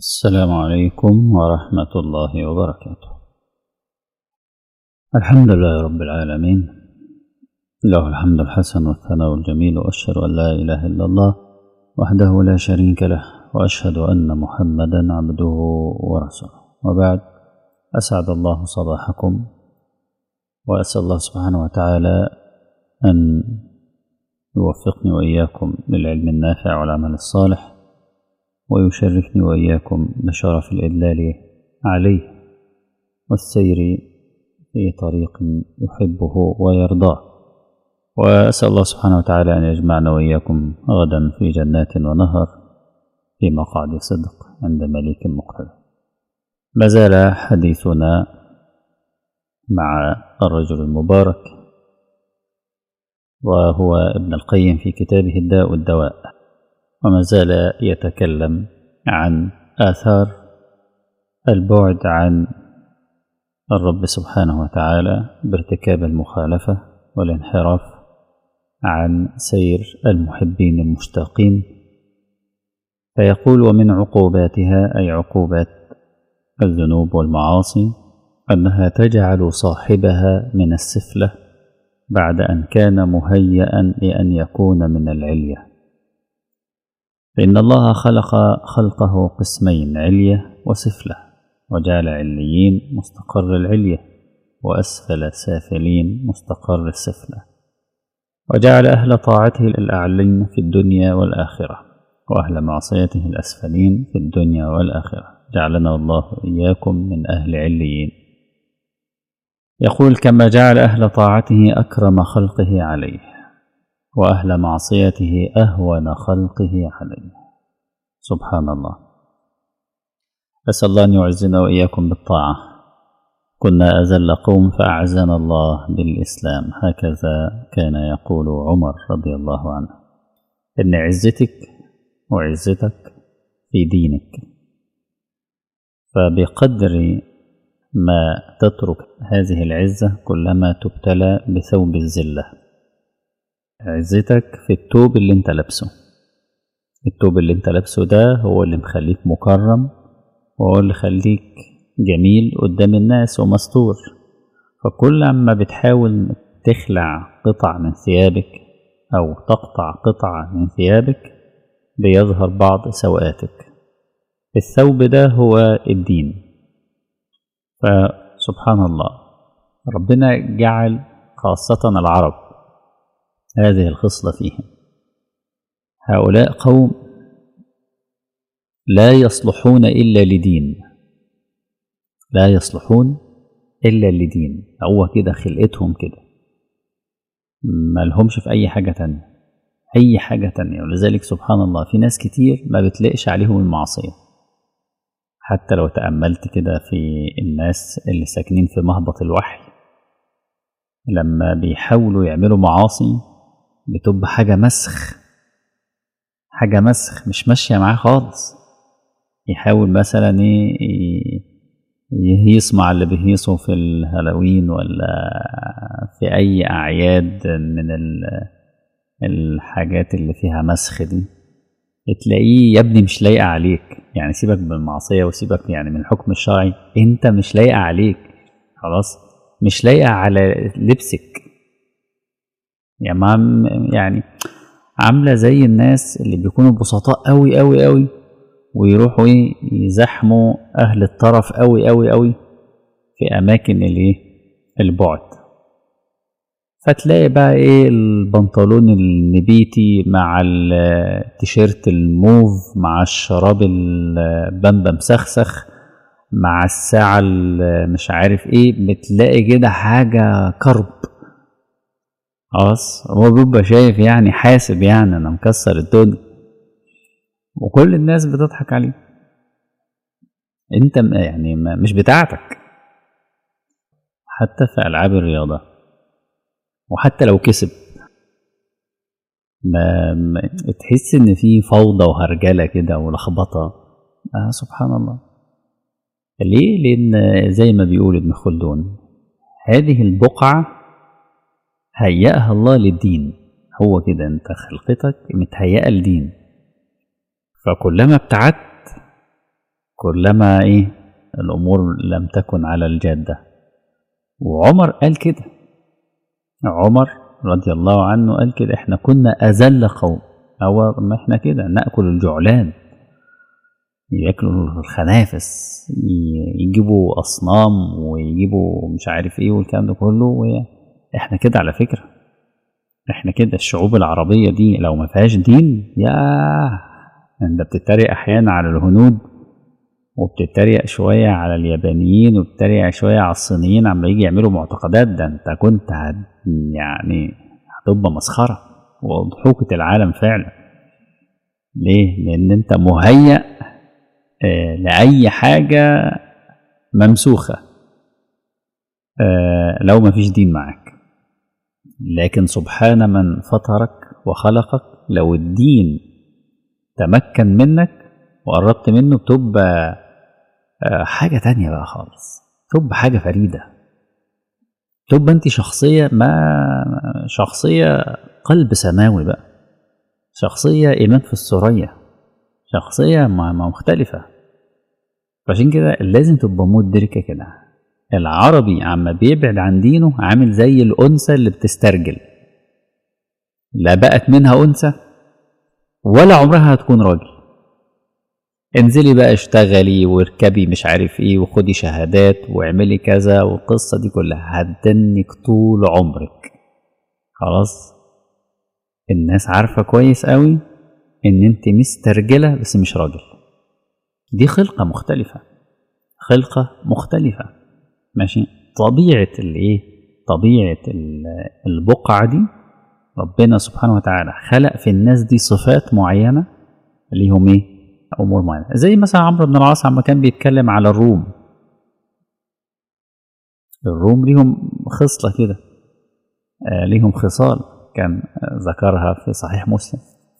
السلام عليكم ورحمة الله وبركاته الحمد لله رب العالمين له الحمد الحسن والثناء الجميل وأشهد أن لا إله إلا الله وحده لا شريك له وأشهد أن محمدا عبده ورسوله وبعد أسعد الله صباحكم وأسأل الله سبحانه وتعالى أن يوفقني وإياكم للعلم النافع والعمل الصالح ويشرفني وإياكم بشرف الإدلال عليه والسير في طريق يحبه ويرضاه وأسأل الله سبحانه وتعالى أن يجمعنا وإياكم غدا في جنات ونهر في مقعد صدق عند مليك مقتدر ما زال حديثنا مع الرجل المبارك وهو ابن القيم في كتابه الداء والدواء وما زال يتكلم عن آثار البعد عن الرب سبحانه وتعالى بارتكاب المخالفة والانحراف عن سير المحبين المشتاقين فيقول ومن عقوباتها أي عقوبات الذنوب والمعاصي أنها تجعل صاحبها من السفلة بعد أن كان مهيئا لأن يكون من العلية فإن الله خلق خلقه قسمين علية وسفلة وجعل عليين مستقر العلية وأسفل سافلين مستقر السفلة وجعل أهل طاعته الأعلين في الدنيا والآخرة وأهل معصيته الأسفلين في الدنيا والآخرة جعلنا الله إياكم من أهل عليين يقول كما جعل أهل طاعته أكرم خلقه عليه وأهل معصيته أهون خلقه عليه سبحان الله أسأل الله أن يعزنا وإياكم بالطاعة كنا أزل قوم فأعزنا الله بالإسلام هكذا كان يقول عمر رضي الله عنه إن عزتك وعزتك في دينك فبقدر ما تترك هذه العزة كلما تبتلى بثوب الذلة عزتك في التوب اللي انت لابسه التوب اللي انت لابسه ده هو اللي مخليك مكرم وهو اللي خليك جميل قدام الناس ومستور فكل عما بتحاول تخلع قطع من ثيابك أو تقطع قطعة من ثيابك بيظهر بعض سوءاتك الثوب ده هو الدين فسبحان الله ربنا جعل خاصة العرب هذه الخصلة فيهم هؤلاء قوم لا يصلحون إلا لدين لا يصلحون إلا لدين هو كده خلقتهم كده ما لهمش في أي حاجة تانية أي حاجة تانية ولذلك سبحان الله في ناس كتير ما بتلاقش عليهم المعصية حتى لو تأملت كده في الناس اللي ساكنين في مهبط الوحي لما بيحاولوا يعملوا معاصي بتبقى حاجة مسخ حاجة مسخ مش ماشية معاه خالص يحاول مثلا يهيص مع اللي بيهيصوا في الهالوين ولا في أي أعياد من الحاجات اللي فيها مسخ دي تلاقيه يا ابني مش لايقة عليك يعني سيبك من المعصية وسيبك يعني من الحكم الشرعي انت مش لايقة عليك خلاص مش لايقة على لبسك يعني ما يعني عاملة زي الناس اللي بيكونوا بسطاء قوي قوي قوي ويروحوا ايه يزحموا اهل الطرف قوي قوي قوي في اماكن الايه البعد فتلاقي بقى ايه البنطلون النبيتي مع التيشيرت الموف مع الشراب البامبا مسخسخ مع الساعة مش عارف ايه بتلاقي كده حاجة كرب خلاص هو بيبقى شايف يعني حاسب يعني انا مكسر الدنيا وكل الناس بتضحك عليه انت يعني مش بتاعتك حتى في العاب الرياضه وحتى لو كسب ما, ما تحس ان في فوضى وهرجله كده ولخبطه آه سبحان الله ليه لان زي ما بيقول ابن خلدون هذه البقعه هيأها الله للدين هو كده انت خلقتك متهيئه لدين فكلما ابتعدت كلما ايه الامور لم تكن على الجاده وعمر قال كده عمر رضي الله عنه قال كده احنا كنا اذل قوم هو ما احنا كده ناكل الجعلان ياكلوا الخنافس يجيبوا اصنام ويجيبوا مش عارف ايه والكلام ده كله واحنا كده على فكره احنا كده الشعوب العربيه دي لو ما فيهاش دين ياه انت بتتريق احيانا على الهنود وبتتريق شويه على اليابانيين وبتتريق شويه على الصينيين عم يجي يعملوا معتقدات ده انت كنت يعني هتبقى مسخره وضحوكه العالم فعلا ليه لان انت مهيأ آه لأي حاجة ممسوخة آه لو ما فيش دين معك لكن سبحان من فطرك وخلقك لو الدين تمكن منك وقربت منه بتبقى آه حاجة تانية بقى خالص تبقى حاجة فريدة تبقى انت شخصية ما شخصية قلب سماوي بقى شخصية إيمان في السرية شخصية مختلفة فعشان كده لازم تبقى مدركة كده العربي عما بيبعد عن دينه عامل زي الأنثى اللي بتسترجل لا بقت منها أنثى ولا عمرها هتكون راجل انزلي بقى اشتغلي واركبي مش عارف ايه وخدي شهادات واعملي كذا والقصة دي كلها هتدنك طول عمرك خلاص الناس عارفة كويس قوي ان انت مسترجلة بس مش راجل دي خلقة مختلفة خلقة مختلفة ماشي طبيعة الايه طبيعة البقعة دي ربنا سبحانه وتعالى خلق في الناس دي صفات معينة ليهم ايه امور معينة زي مثلا عمرو بن العاص عما كان بيتكلم على الروم الروم ليهم خصلة كده آه ليهم خصال كان ذكرها في صحيح مسلم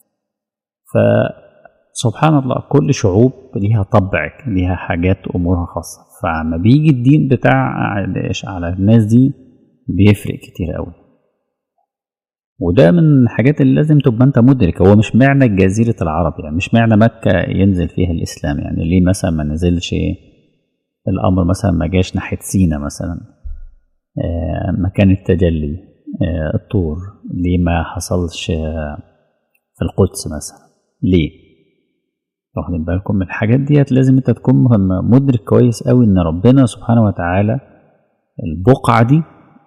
فسبحان الله كل شعوب ليها طبع ليها حاجات امورها خاصه فلما بيجي الدين بتاع على الناس دي بيفرق كتير قوي وده من الحاجات اللي لازم تبقى انت مدرك هو مش معنى جزيرة العرب يعني مش معنى مكة ينزل فيها الإسلام يعني ليه مثلا ما نزلش الأمر مثلا ما جاش ناحية سينا مثلا آه مكان التجلي آه الطور ليه ما حصلش آه في القدس مثلا ليه واخدين بالكم من الحاجات ديت لازم انت تكون مدرك كويس قوي ان ربنا سبحانه وتعالى البقعة دي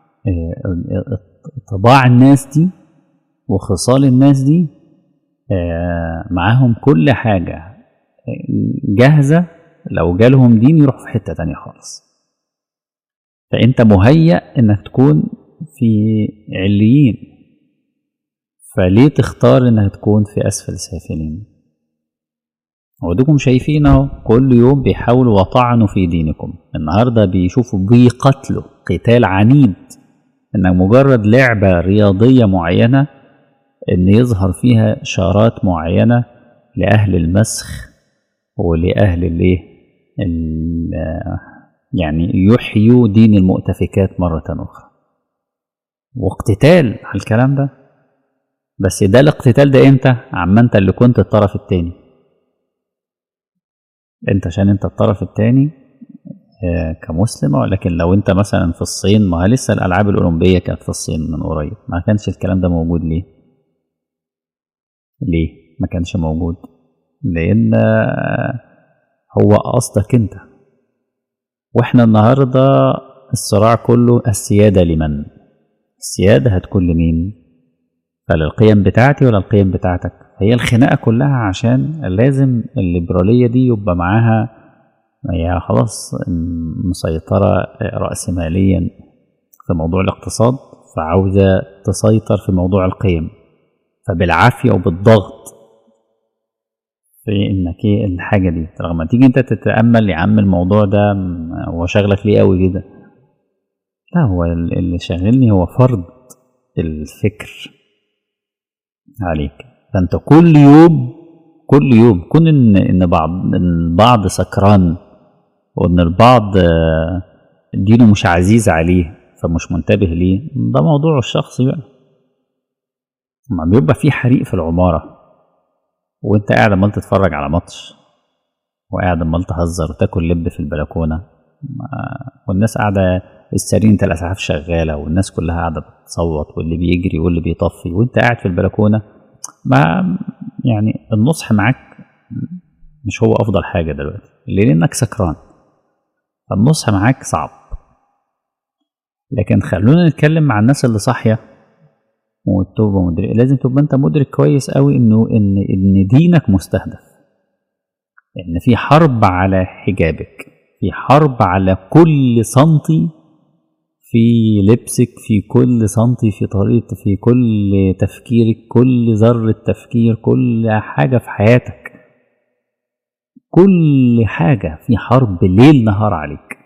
طباع الناس دي وخصال الناس دي معاهم كل حاجة جاهزة لو جالهم دين يروح في حتة تانية خالص فانت مهيأ انك تكون في عليين فليه تختار انها تكون في اسفل سافلين ودكم شايفين اهو كل يوم بيحاولوا وطعنوا في دينكم النهارده بيشوفوا بيقتلوا قتال عنيد ان مجرد لعبه رياضيه معينه ان يظهر فيها شارات معينه لاهل المسخ ولاهل الايه يعني يحيوا دين المؤتفكات مره اخرى واقتتال على الكلام ده بس ده الاقتتال ده امتى عما انت اللي كنت الطرف التاني انت عشان انت الطرف التاني آه كمسلم ولكن لو انت مثلا في الصين ما لسه الالعاب الاولمبيه كانت في الصين من قريب ما كانش الكلام ده موجود ليه ليه ما كانش موجود لان آه هو قصدك انت واحنا النهارده الصراع كله السياده لمن السياده هتكون لمين فللقيم بتاعتي ولا القيم بتاعتك هي الخناقة كلها عشان لازم الليبرالية دي يبقى معاها هي خلاص مسيطرة رأسماليا في موضوع الاقتصاد فعاوزة تسيطر في موضوع القيم فبالعافية وبالضغط في انك ايه الحاجة دي لما تيجي انت تتأمل يا عم الموضوع ده هو شغلك ليه قوي كده لا هو اللي شاغلني هو فرض الفكر عليك فانت كل يوم كل يوم كون ان ان بعض البعض سكران وان البعض دينه مش عزيز عليه فمش منتبه ليه ده موضوع الشخصي بقى ما بيبقى في حريق في العمارة وانت قاعد عمال تتفرج على ماتش وقاعد عمال تهزر وتاكل لب في البلكونه ما- والناس قاعده السرينة الاسعاف شغاله والناس كلها قاعده بتصوت واللي بيجري واللي بيطفي وانت قاعد في البلكونه ما يعني النصح معاك مش هو افضل حاجه دلوقتي ليه لانك سكران فالنصح معاك صعب لكن خلونا نتكلم مع الناس اللي صاحيه وتبقى مدرك لازم تبقى انت مدرك كويس قوي انه ان ان دينك مستهدف ان في حرب على حجابك في حرب على كل سنتي في لبسك في كل سنتي في طريقة في كل تفكيرك كل ذرة تفكير كل حاجة في حياتك كل حاجة في حرب ليل نهار عليك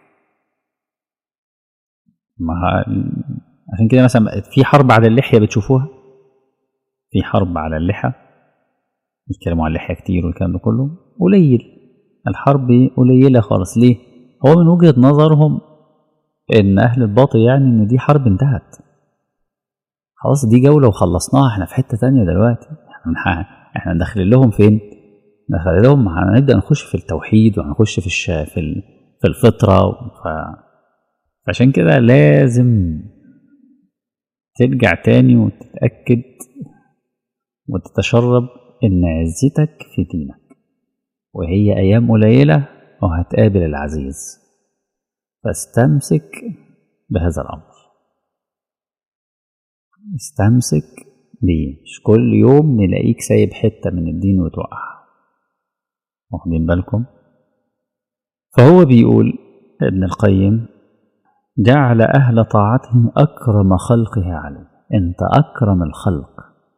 ما ه- عشان كده مثلا في حرب على اللحية بتشوفوها في حرب على اللحى يتكلموا عن اللحية كتير والكلام ده كله قليل الحرب قليلة خالص ليه؟ هو من وجهة نظرهم ان اهل الباطل يعني ان دي حرب انتهت خلاص دي جولة وخلصناها احنا في حتة تانية دلوقتي احنا احنا داخلين لهم فين؟ داخلين لهم هنبدأ نخش في التوحيد وهنخش في الش... في ال... في الفطرة ف... فعشان كده لازم ترجع تاني وتتأكد وتتشرب إن عزتك في دينك وهي أيام قليلة وهتقابل العزيز فاستمسك بهذا الأمر استمسك ليه مش كل يوم نلاقيك سايب حتة من الدين وتوقع واخدين بالكم فهو بيقول ابن القيم جعل أهل طاعته أكرم خلقه عليه أنت أكرم الخلق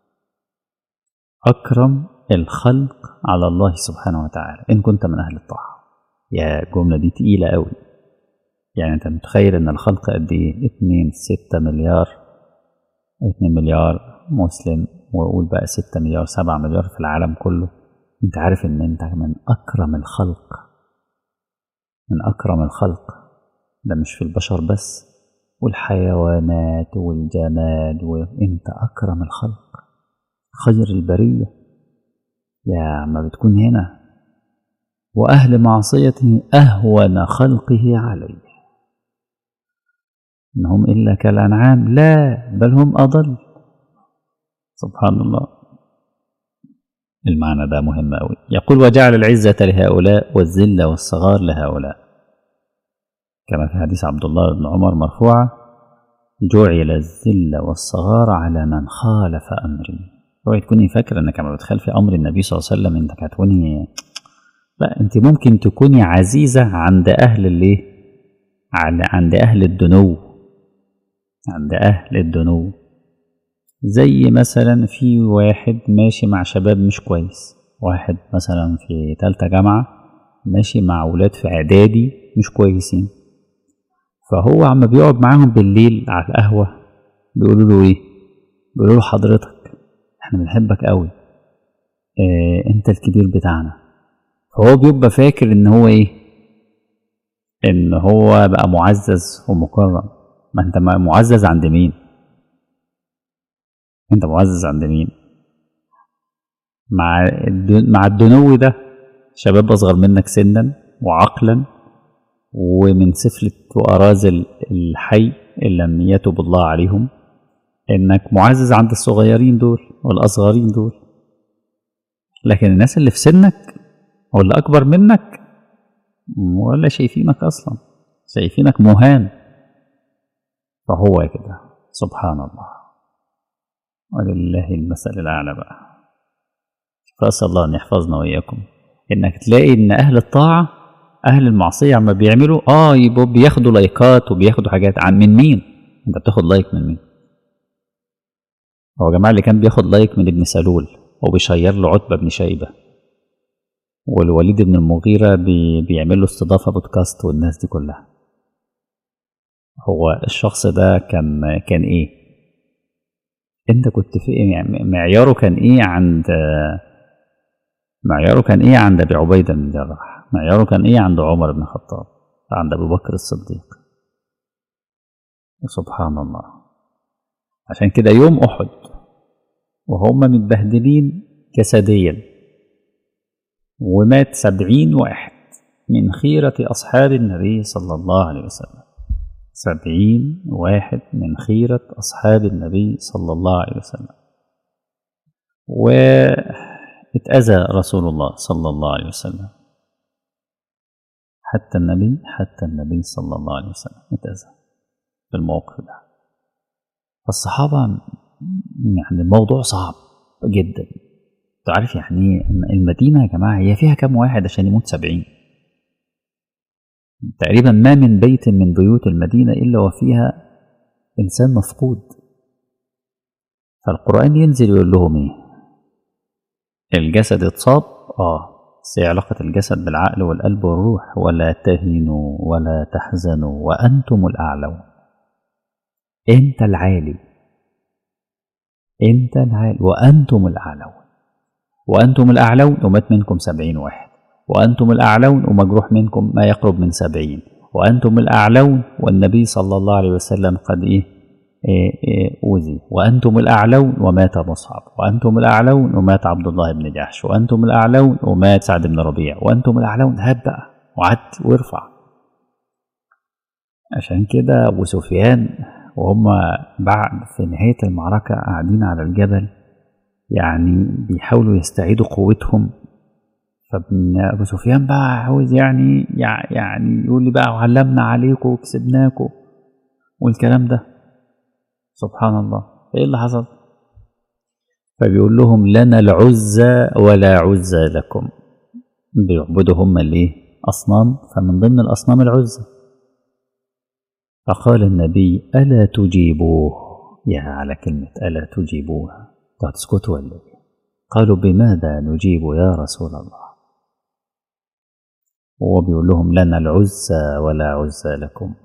أكرم الخلق على الله سبحانه وتعالى إن كنت من أهل الطاعة يا الجملة دي تقيلة قوي يعني أنت متخيل إن الخلق قد إيه اتنين ستة مليار اتنين مليار مسلم وقول بقى ستة مليار سبعة مليار في العالم كله أنت عارف إن أنت من أكرم الخلق من أكرم الخلق ده مش في البشر بس والحيوانات والجماد وانت اكرم الخلق خير البريه يا ما بتكون هنا واهل معصيته اهون خلقه عليه انهم الا كالانعام لا بل هم اضل سبحان الله المعنى ده مهم أوي يقول وجعل العزة لهؤلاء والذلة والصغار لهؤلاء كما في حديث عبد الله بن عمر مرفوعة جعل الذل والصغار على من خالف أمري اوعي تكوني فاكرة انك لما بتخالفي امر النبي صلى الله عليه وسلم انك هتكوني لا انت ممكن تكوني عزيزة عند اهل الايه عند اهل الدنو عند اهل الدنو زي مثلا في واحد ماشي مع شباب مش كويس واحد مثلا في تالتة جامعة ماشي مع ولاد في اعدادي مش كويسين فهو عم بيقعد معاهم بالليل على القهوة بيقولوا له ايه بيقولوا له حضرتك احنا بنحبك قوي اه انت الكبير بتاعنا فهو بيبقى فاكر ان هو ايه ان هو بقى معزز ومكرم ما انت معزز عند مين انت معزز عند مين مع مع الدنو ده شباب اصغر منك سنا وعقلا ومن سفلة وأراذل الحي إن لم يتب الله عليهم إنك معزز عند الصغيرين دول والأصغرين دول لكن الناس اللي في سنك واللي أكبر منك ولا شايفينك أصلا شايفينك مهان فهو كده سبحان الله ولله المثل الأعلى بقى فأسأل الله أن يحفظنا وإياكم إنك تلاقي إن أهل الطاعة اهل المعصيه عم بيعملوا اه يبقوا بياخدوا لايكات وبياخدوا حاجات عن من مين انت بتاخد لايك من مين هو جماعه اللي كان بياخد لايك من ابن سلول وبيشير له عتبه بن شيبه والوليد بن المغيره بي بيعمل له استضافه بودكاست والناس دي كلها هو الشخص ده كان كان ايه انت كنت في يعني معياره كان ايه عند معياره كان ايه عند ابي عبيده بن الجراح معياره كان ايه عند عمر بن الخطاب عند ابو بكر الصديق سبحان الله عشان كده يوم احد وهم متبهدلين جسديا ومات سبعين واحد من خيرة أصحاب النبي صلى الله عليه وسلم سبعين واحد من خيرة أصحاب النبي صلى الله عليه وسلم واتأذى رسول الله صلى الله عليه وسلم حتى النبي حتى النبي صلى الله عليه وسلم اتأذى في الموقف ده فالصحابة يعني الموضوع صعب جدا تعرف يعني المدينة يا جماعة هي فيها كم واحد عشان يموت سبعين تقريبا ما من بيت من بيوت المدينة إلا وفيها إنسان مفقود فالقرآن ينزل يقول لهم إيه الجسد اتصاب آه بس علاقة الجسد بالعقل والقلب والروح ولا تهنوا ولا تحزنوا وأنتم الأعلون أنت العالي أنت العالي وأنتم الأعلون وأنتم الأعلون ومات منكم سبعين واحد وأنتم الأعلون ومجروح منكم ما يقرب من سبعين وأنتم الأعلون والنبي صلى الله عليه وسلم قد إيه, إيه, إيه أوذي وأنتم الأعلون ومات مصعب وأنتم الأعلون ومات عبد الله بن جحش وأنتم الأعلون ومات سعد بن ربيع وأنتم الأعلون هات بقى وعد وارفع عشان كده أبو سفيان وهم بعد في نهاية المعركة قاعدين على الجبل يعني بيحاولوا يستعيدوا قوتهم فابن ابو سفيان بقى عاوز يعني يعني يقول لي بقى وعلمنا عليكم وكسبناكم والكلام ده سبحان الله ايه اللي حصل فبيقول لهم لنا العزى ولا عزى لكم بيعبدوا هم الايه اصنام فمن ضمن الاصنام العزى فقال النبي الا تجيبوه يا على كلمه الا تجيبوها تسكتوا ولا ايه قالوا بماذا نجيب يا رسول الله وهو بيقول لهم لنا العزى ولا عزى لكم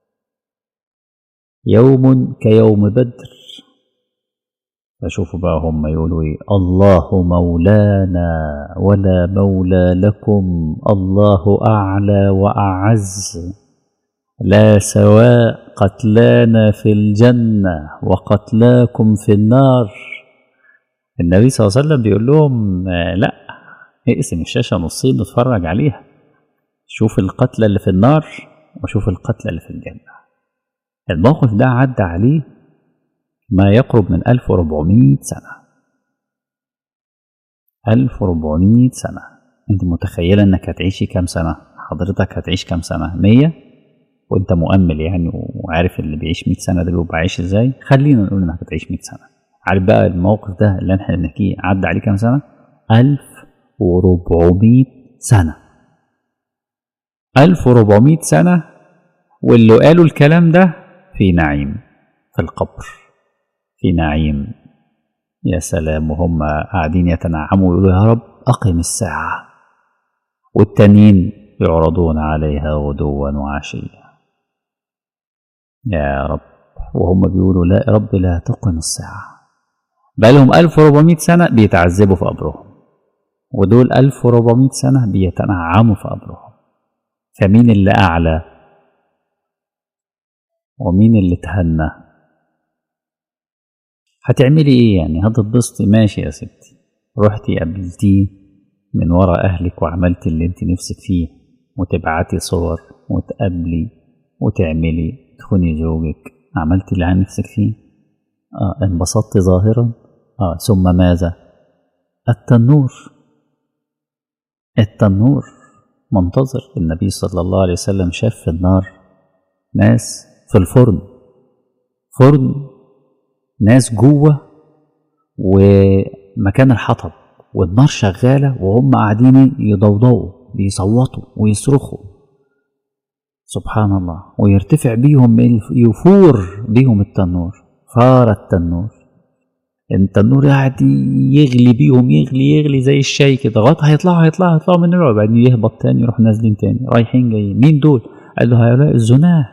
يوم كيوم بدر فشوفوا بقى هم يقولوا ايه الله مولانا ولا مولى لكم الله اعلى واعز لا سواء قتلانا في الجنه وقتلاكم في النار النبي صلى الله عليه وسلم بيقول لهم لا اقسم الشاشه نصين نتفرج عليها شوف القتلى اللي في النار وشوف القتلى اللي في الجنة الموقف ده عدى عليه ما يقرب من 1400 سنة 1400 سنة انت متخيلة انك هتعيشي كام سنة حضرتك هتعيش كام سنة 100 وانت مؤمل يعني وعارف اللي بيعيش 100 سنة ده بيبقى عايش ازاي خلينا نقول انك هتعيش 100 سنة عارف بقى الموقف ده اللي احنا بنحكيه عدى عليه كام سنة 1400 سنة 1400 سنة واللي قالوا الكلام ده في نعيم في القبر في نعيم يا سلام وهم قاعدين يتنعموا ويقولوا يا رب أقم الساعة والتانيين يعرضون عليها غدوا وعشيا يا رب وهم بيقولوا لا يا رب لا تقم الساعة بقالهم 1400 سنة بيتعذبوا في قبرهم ودول 1400 سنة بيتنعموا في قبرهم فمين اللي أعلى ومين اللي تهنى هتعملي ايه يعني هتتبسطي ماشي يا ستي رحتي قابلتيه من ورا اهلك وعملتي اللي انت نفسك فيه وتبعتي صور وتقابلي وتعملي تخوني زوجك عملتي اللي عن نفسك فيه اه انبسطتي ظاهرا اه ثم ماذا التنور التنور منتظر النبي صلى الله عليه وسلم شاف في النار ناس في الفرن فرن ناس جوه ومكان الحطب والنار شغالة وهم قاعدين يضوضوا بيصوتوا ويصرخوا سبحان الله ويرتفع بيهم يفور بيهم التنور فار التنور التنور قاعد يغلي بيهم يغلي يغلي زي الشاي كده لغايه هيطلعوا هيطلعوا هيطلعوا من الرعب بعدين يهبط تاني يروح نازلين تاني رايحين جايين مين دول؟ قال له هؤلاء الزناه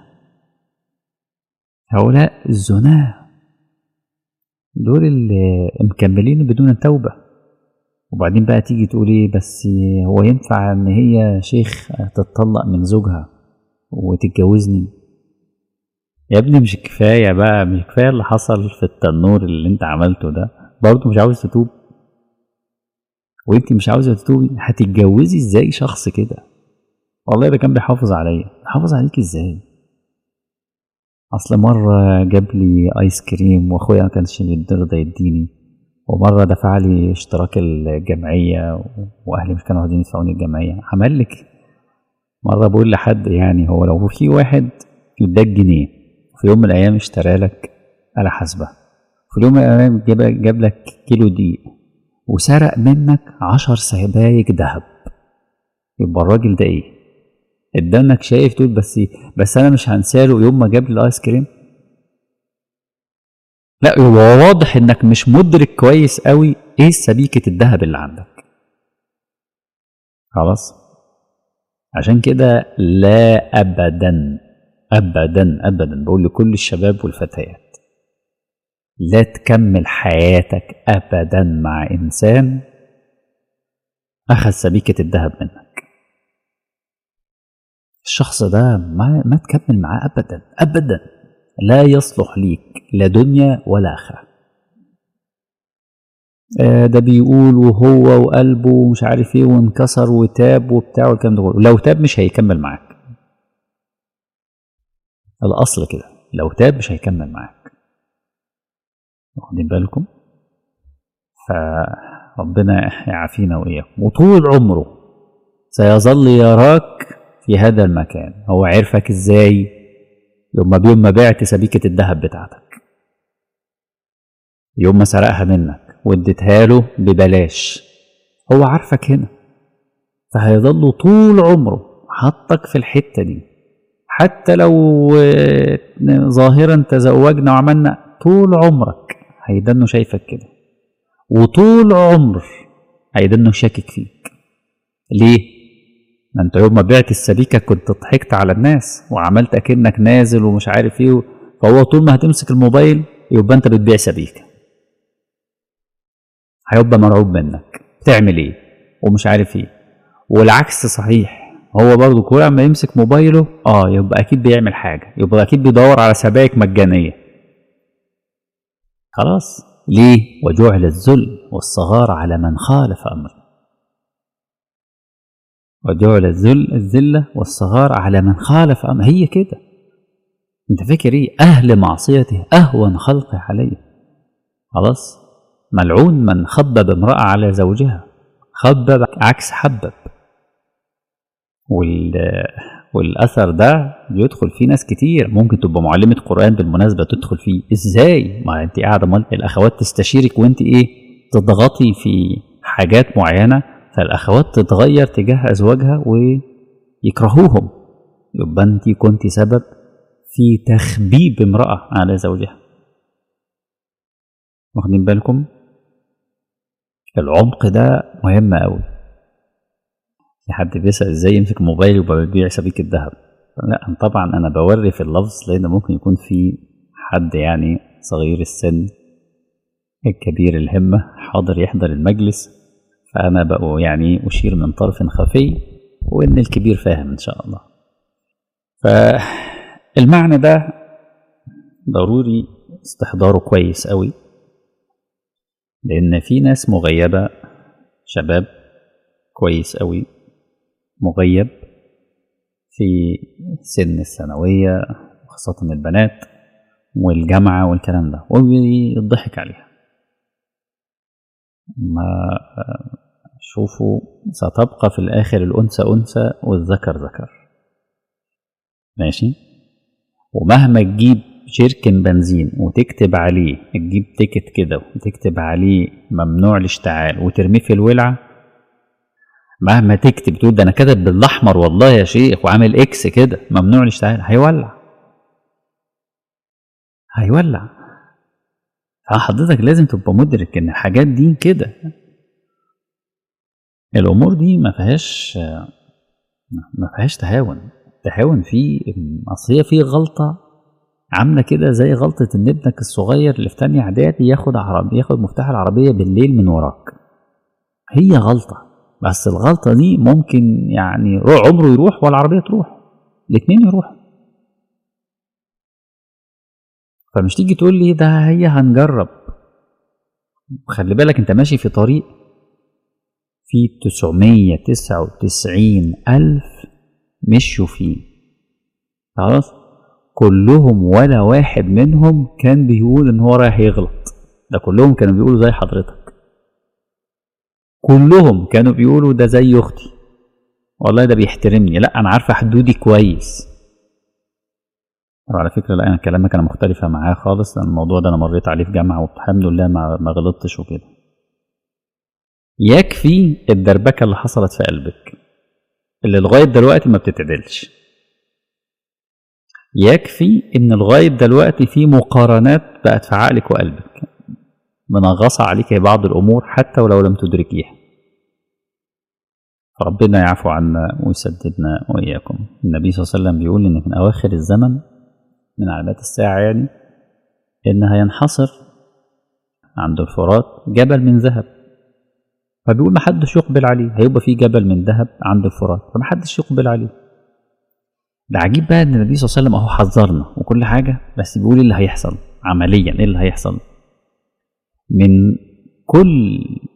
هؤلاء الزناه دول اللي مكملين بدون توبة وبعدين بقى تيجي تقول ايه بس هو ينفع ان هي شيخ تتطلق من زوجها وتتجوزني يا ابني مش كفاية بقى مش كفاية اللي حصل في التنور اللي انت عملته ده برضه مش عاوز تتوب وانت مش عاوزة تتوبي هتتجوزي ازاي شخص كده والله ده كان بيحافظ عليا حافظ عليك ازاي اصل مره جاب لي ايس كريم واخويا ما كانش يقدر يديني ومره دفع لي اشتراك الجمعيه واهلي مش كانوا عايزين يدفعوني الجمعيه عمل لك مره بقول لحد يعني هو لو في واحد اداك جنيه في يوم من الايام اشترى لك آلة حاسبة في يوم من الايام جاب, جاب لك كيلو دقيق وسرق منك عشر سبايك ذهب يبقى الراجل ده ايه ادانك شايف تقول بس بس انا مش هنساله يوم ما جاب لي الايس كريم لا هو واضح انك مش مدرك كويس قوي ايه سبيكة الذهب اللي عندك خلاص عشان كده لا ابدا ابدا ابدا بقول لكل الشباب والفتيات لا تكمل حياتك ابدا مع انسان اخذ سبيكة الذهب منك الشخص ده ما, ما تكمل معاه ابدا ابدا لا يصلح ليك لا دنيا ولا اخره آه ده بيقول وهو وقلبه ومش عارف ايه وانكسر وتاب وبتاع والكلام ده كله لو تاب مش هيكمل معاك الاصل كده لو تاب مش هيكمل معاك واخدين بالكم فربنا يعافينا واياكم وطول عمره سيظل يراك في هذا المكان هو عرفك ازاي يوم ما بيوم ما بعت سبيكة الذهب بتاعتك يوم ما سرقها منك واديتها له ببلاش هو عارفك هنا فهيظل طول عمره حطك في الحتة دي حتى لو ظاهرا تزوجنا وعملنا طول عمرك هيدنه شايفك كده وطول عمر هيدنه شاكك فيك ليه؟ ما انت يوم ما بعت السبيكه كنت ضحكت على الناس وعملت اكنك نازل ومش عارف ايه فهو طول ما هتمسك الموبايل يبقى انت بتبيع سبيكه هيبقى مرعوب منك تعمل ايه ومش عارف ايه والعكس صحيح هو برضه كل ما يمسك موبايله اه يبقى اكيد بيعمل حاجه يبقى اكيد بيدور على سبائك مجانيه خلاص ليه وجعل الذل والصغار على من خالف امره وجعل الذل الذلة والصغار على من خالف أمر هي كده انت فاكر ايه اهل معصيته اهون خلقه عليه خلاص ملعون من خبب امرأة على زوجها خبب عكس حبب وال والاثر ده بيدخل فيه ناس كتير ممكن تبقى معلمه قران بالمناسبه تدخل فيه ازاي ما انت قاعده مال الاخوات تستشيرك وانت ايه تضغطي في حاجات معينه فالاخوات تتغير تجاه ازواجها ويكرهوهم يبقى انت كنت سبب في تخبيب امراه على زوجها واخدين بالكم العمق ده مهم قوي في حد بيسأل ازاي يمسك موبايل ويبقى بيبيع سبيكة ذهب لا طبعا انا بوري في اللفظ لان ممكن يكون في حد يعني صغير السن الكبير الهمة حاضر يحضر المجلس فأنا بقوا يعني أشير من طرف خفي وإن الكبير فاهم إن شاء الله فالمعنى ده ضروري استحضاره كويس قوي لأن في ناس مغيبة شباب كويس قوي مغيب في سن الثانوية خاصة البنات والجامعة والكلام ده وبيضحك عليها ما شوفوا ستبقى في الآخر الأنثى أنثى والذكر ذكر ماشي ومهما تجيب شركن بنزين وتكتب عليه تجيب تيكت كده وتكتب عليه ممنوع الاشتعال وترميه في الولعة مهما تكتب تقول ده انا كاتب بالاحمر والله يا شيخ وعامل اكس كده ممنوع الاشتعال هيولع هيولع فحضرتك لازم تبقى مدرك ان الحاجات دي كده الامور دي ما فيهاش ما فيهاش تهاون تهاون في اصل هي في غلطه عامله كده زي غلطه ان ابنك الصغير اللي في تانية اعدادي ياخد عربي ياخد مفتاح العربيه بالليل من وراك هي غلطه بس الغلطه دي ممكن يعني عمره يروح والعربيه تروح الاتنين يروحوا فمش تيجي تقول لي ده هي هنجرب خلي بالك انت ماشي في طريق في 999 ألف مشوا فيه خلاص كلهم ولا واحد منهم كان بيقول ان هو رايح يغلط ده كلهم كانوا بيقولوا زي حضرتك كلهم كانوا بيقولوا ده زي اختي والله ده بيحترمني لا انا عارفه حدودي كويس وعلى فكره لا انا كلامك انا مختلفه معاه خالص لان الموضوع ده انا مريت عليه في جامعه والحمد لله ما, ما غلطتش وكده يكفي الدربكه اللي حصلت في قلبك اللي لغايه دلوقتي ما بتتعدلش يكفي ان لغايه دلوقتي في مقارنات بقت في عقلك وقلبك منغصه عليك بعض الامور حتى ولو لم تدركيها فربنا يعفو عنا ويسددنا واياكم النبي صلى الله عليه وسلم بيقول ان من اواخر الزمن من علامات الساعه يعني ان هينحصر عند الفرات جبل من ذهب فبيقول محدش يقبل عليه هيبقى في جبل من ذهب عند الفرات فمحدش يقبل عليه العجيب بقى ان النبي صلى الله عليه وسلم اهو حذرنا وكل حاجه بس بيقول ايه اللي هيحصل عمليا ايه اللي هيحصل من كل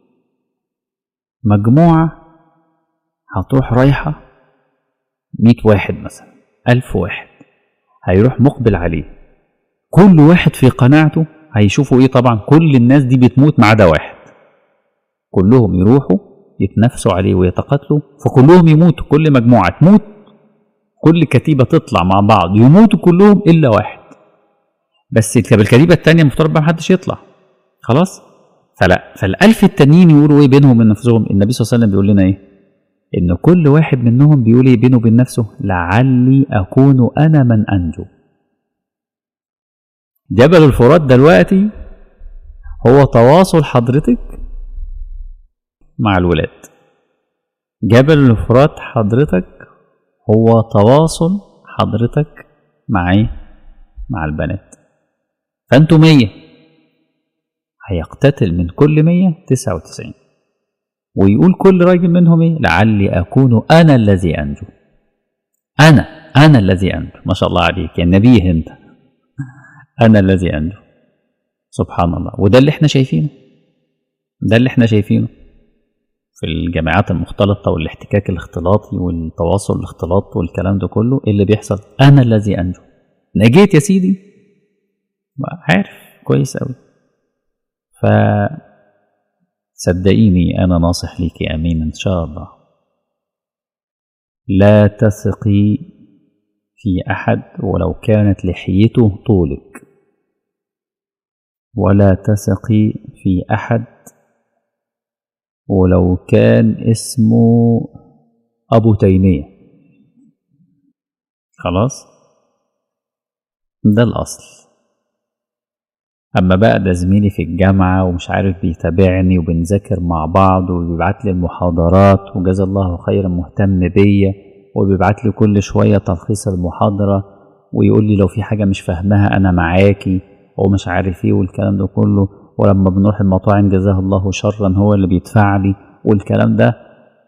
مجموعه هتروح رايحه 100 واحد مثلا ألف واحد هيروح مقبل عليه كل واحد في قناعته هيشوفوا ايه طبعا كل الناس دي بتموت ما عدا واحد كلهم يروحوا يتنافسوا عليه ويتقاتلوا فكلهم يموتوا كل مجموعه تموت كل كتيبه تطلع مع بعض يموتوا كلهم الا واحد بس طب الكتيبه الثانيه المفترض بقى محدش يطلع خلاص فلا فالالف التانيين يقولوا ايه بينهم وبين نفسهم النبي صلى الله عليه وسلم بيقول لنا ايه ان كل واحد منهم بيقول ايه بينه وبين نفسه لعلي اكون انا من انجو جبل الفرات دلوقتي هو تواصل حضرتك مع الولاد جبل الفرات حضرتك هو تواصل حضرتك مع ايه مع البنات فانتوا مية هيقتتل من كل مية تسعة وتسعين ويقول كل راجل منهم ايه لعلي اكون انا الذي انجو انا انا الذي انجو ما شاء الله عليك يا نبيه انت انا الذي انجو سبحان الله وده اللي احنا شايفينه ده اللي احنا شايفينه في الجامعات المختلطة والاحتكاك الاختلاطي والتواصل الاختلاط والكلام ده كله إيه اللي بيحصل أنا الذي أنجو نجيت يا سيدي عارف كويس أوي ف صدقيني أنا ناصح ليكي أمين إن شاء الله لا تثقي في أحد ولو كانت لحيته طولك ولا تثقي في أحد ولو كان اسمه أبو تيمية خلاص ده الأصل أما بقى ده زميلي في الجامعة ومش عارف بيتابعني وبنذاكر مع بعض وبيبعت لي المحاضرات وجزا الله خيرا مهتم بيا وبيبعت لي كل شوية تلخيص المحاضرة ويقول لي لو في حاجة مش فاهمها أنا معاكي ومش عارف ايه والكلام ده كله ولما بنروح المطاعم جزاه الله شرا هو اللي بيدفع لي والكلام ده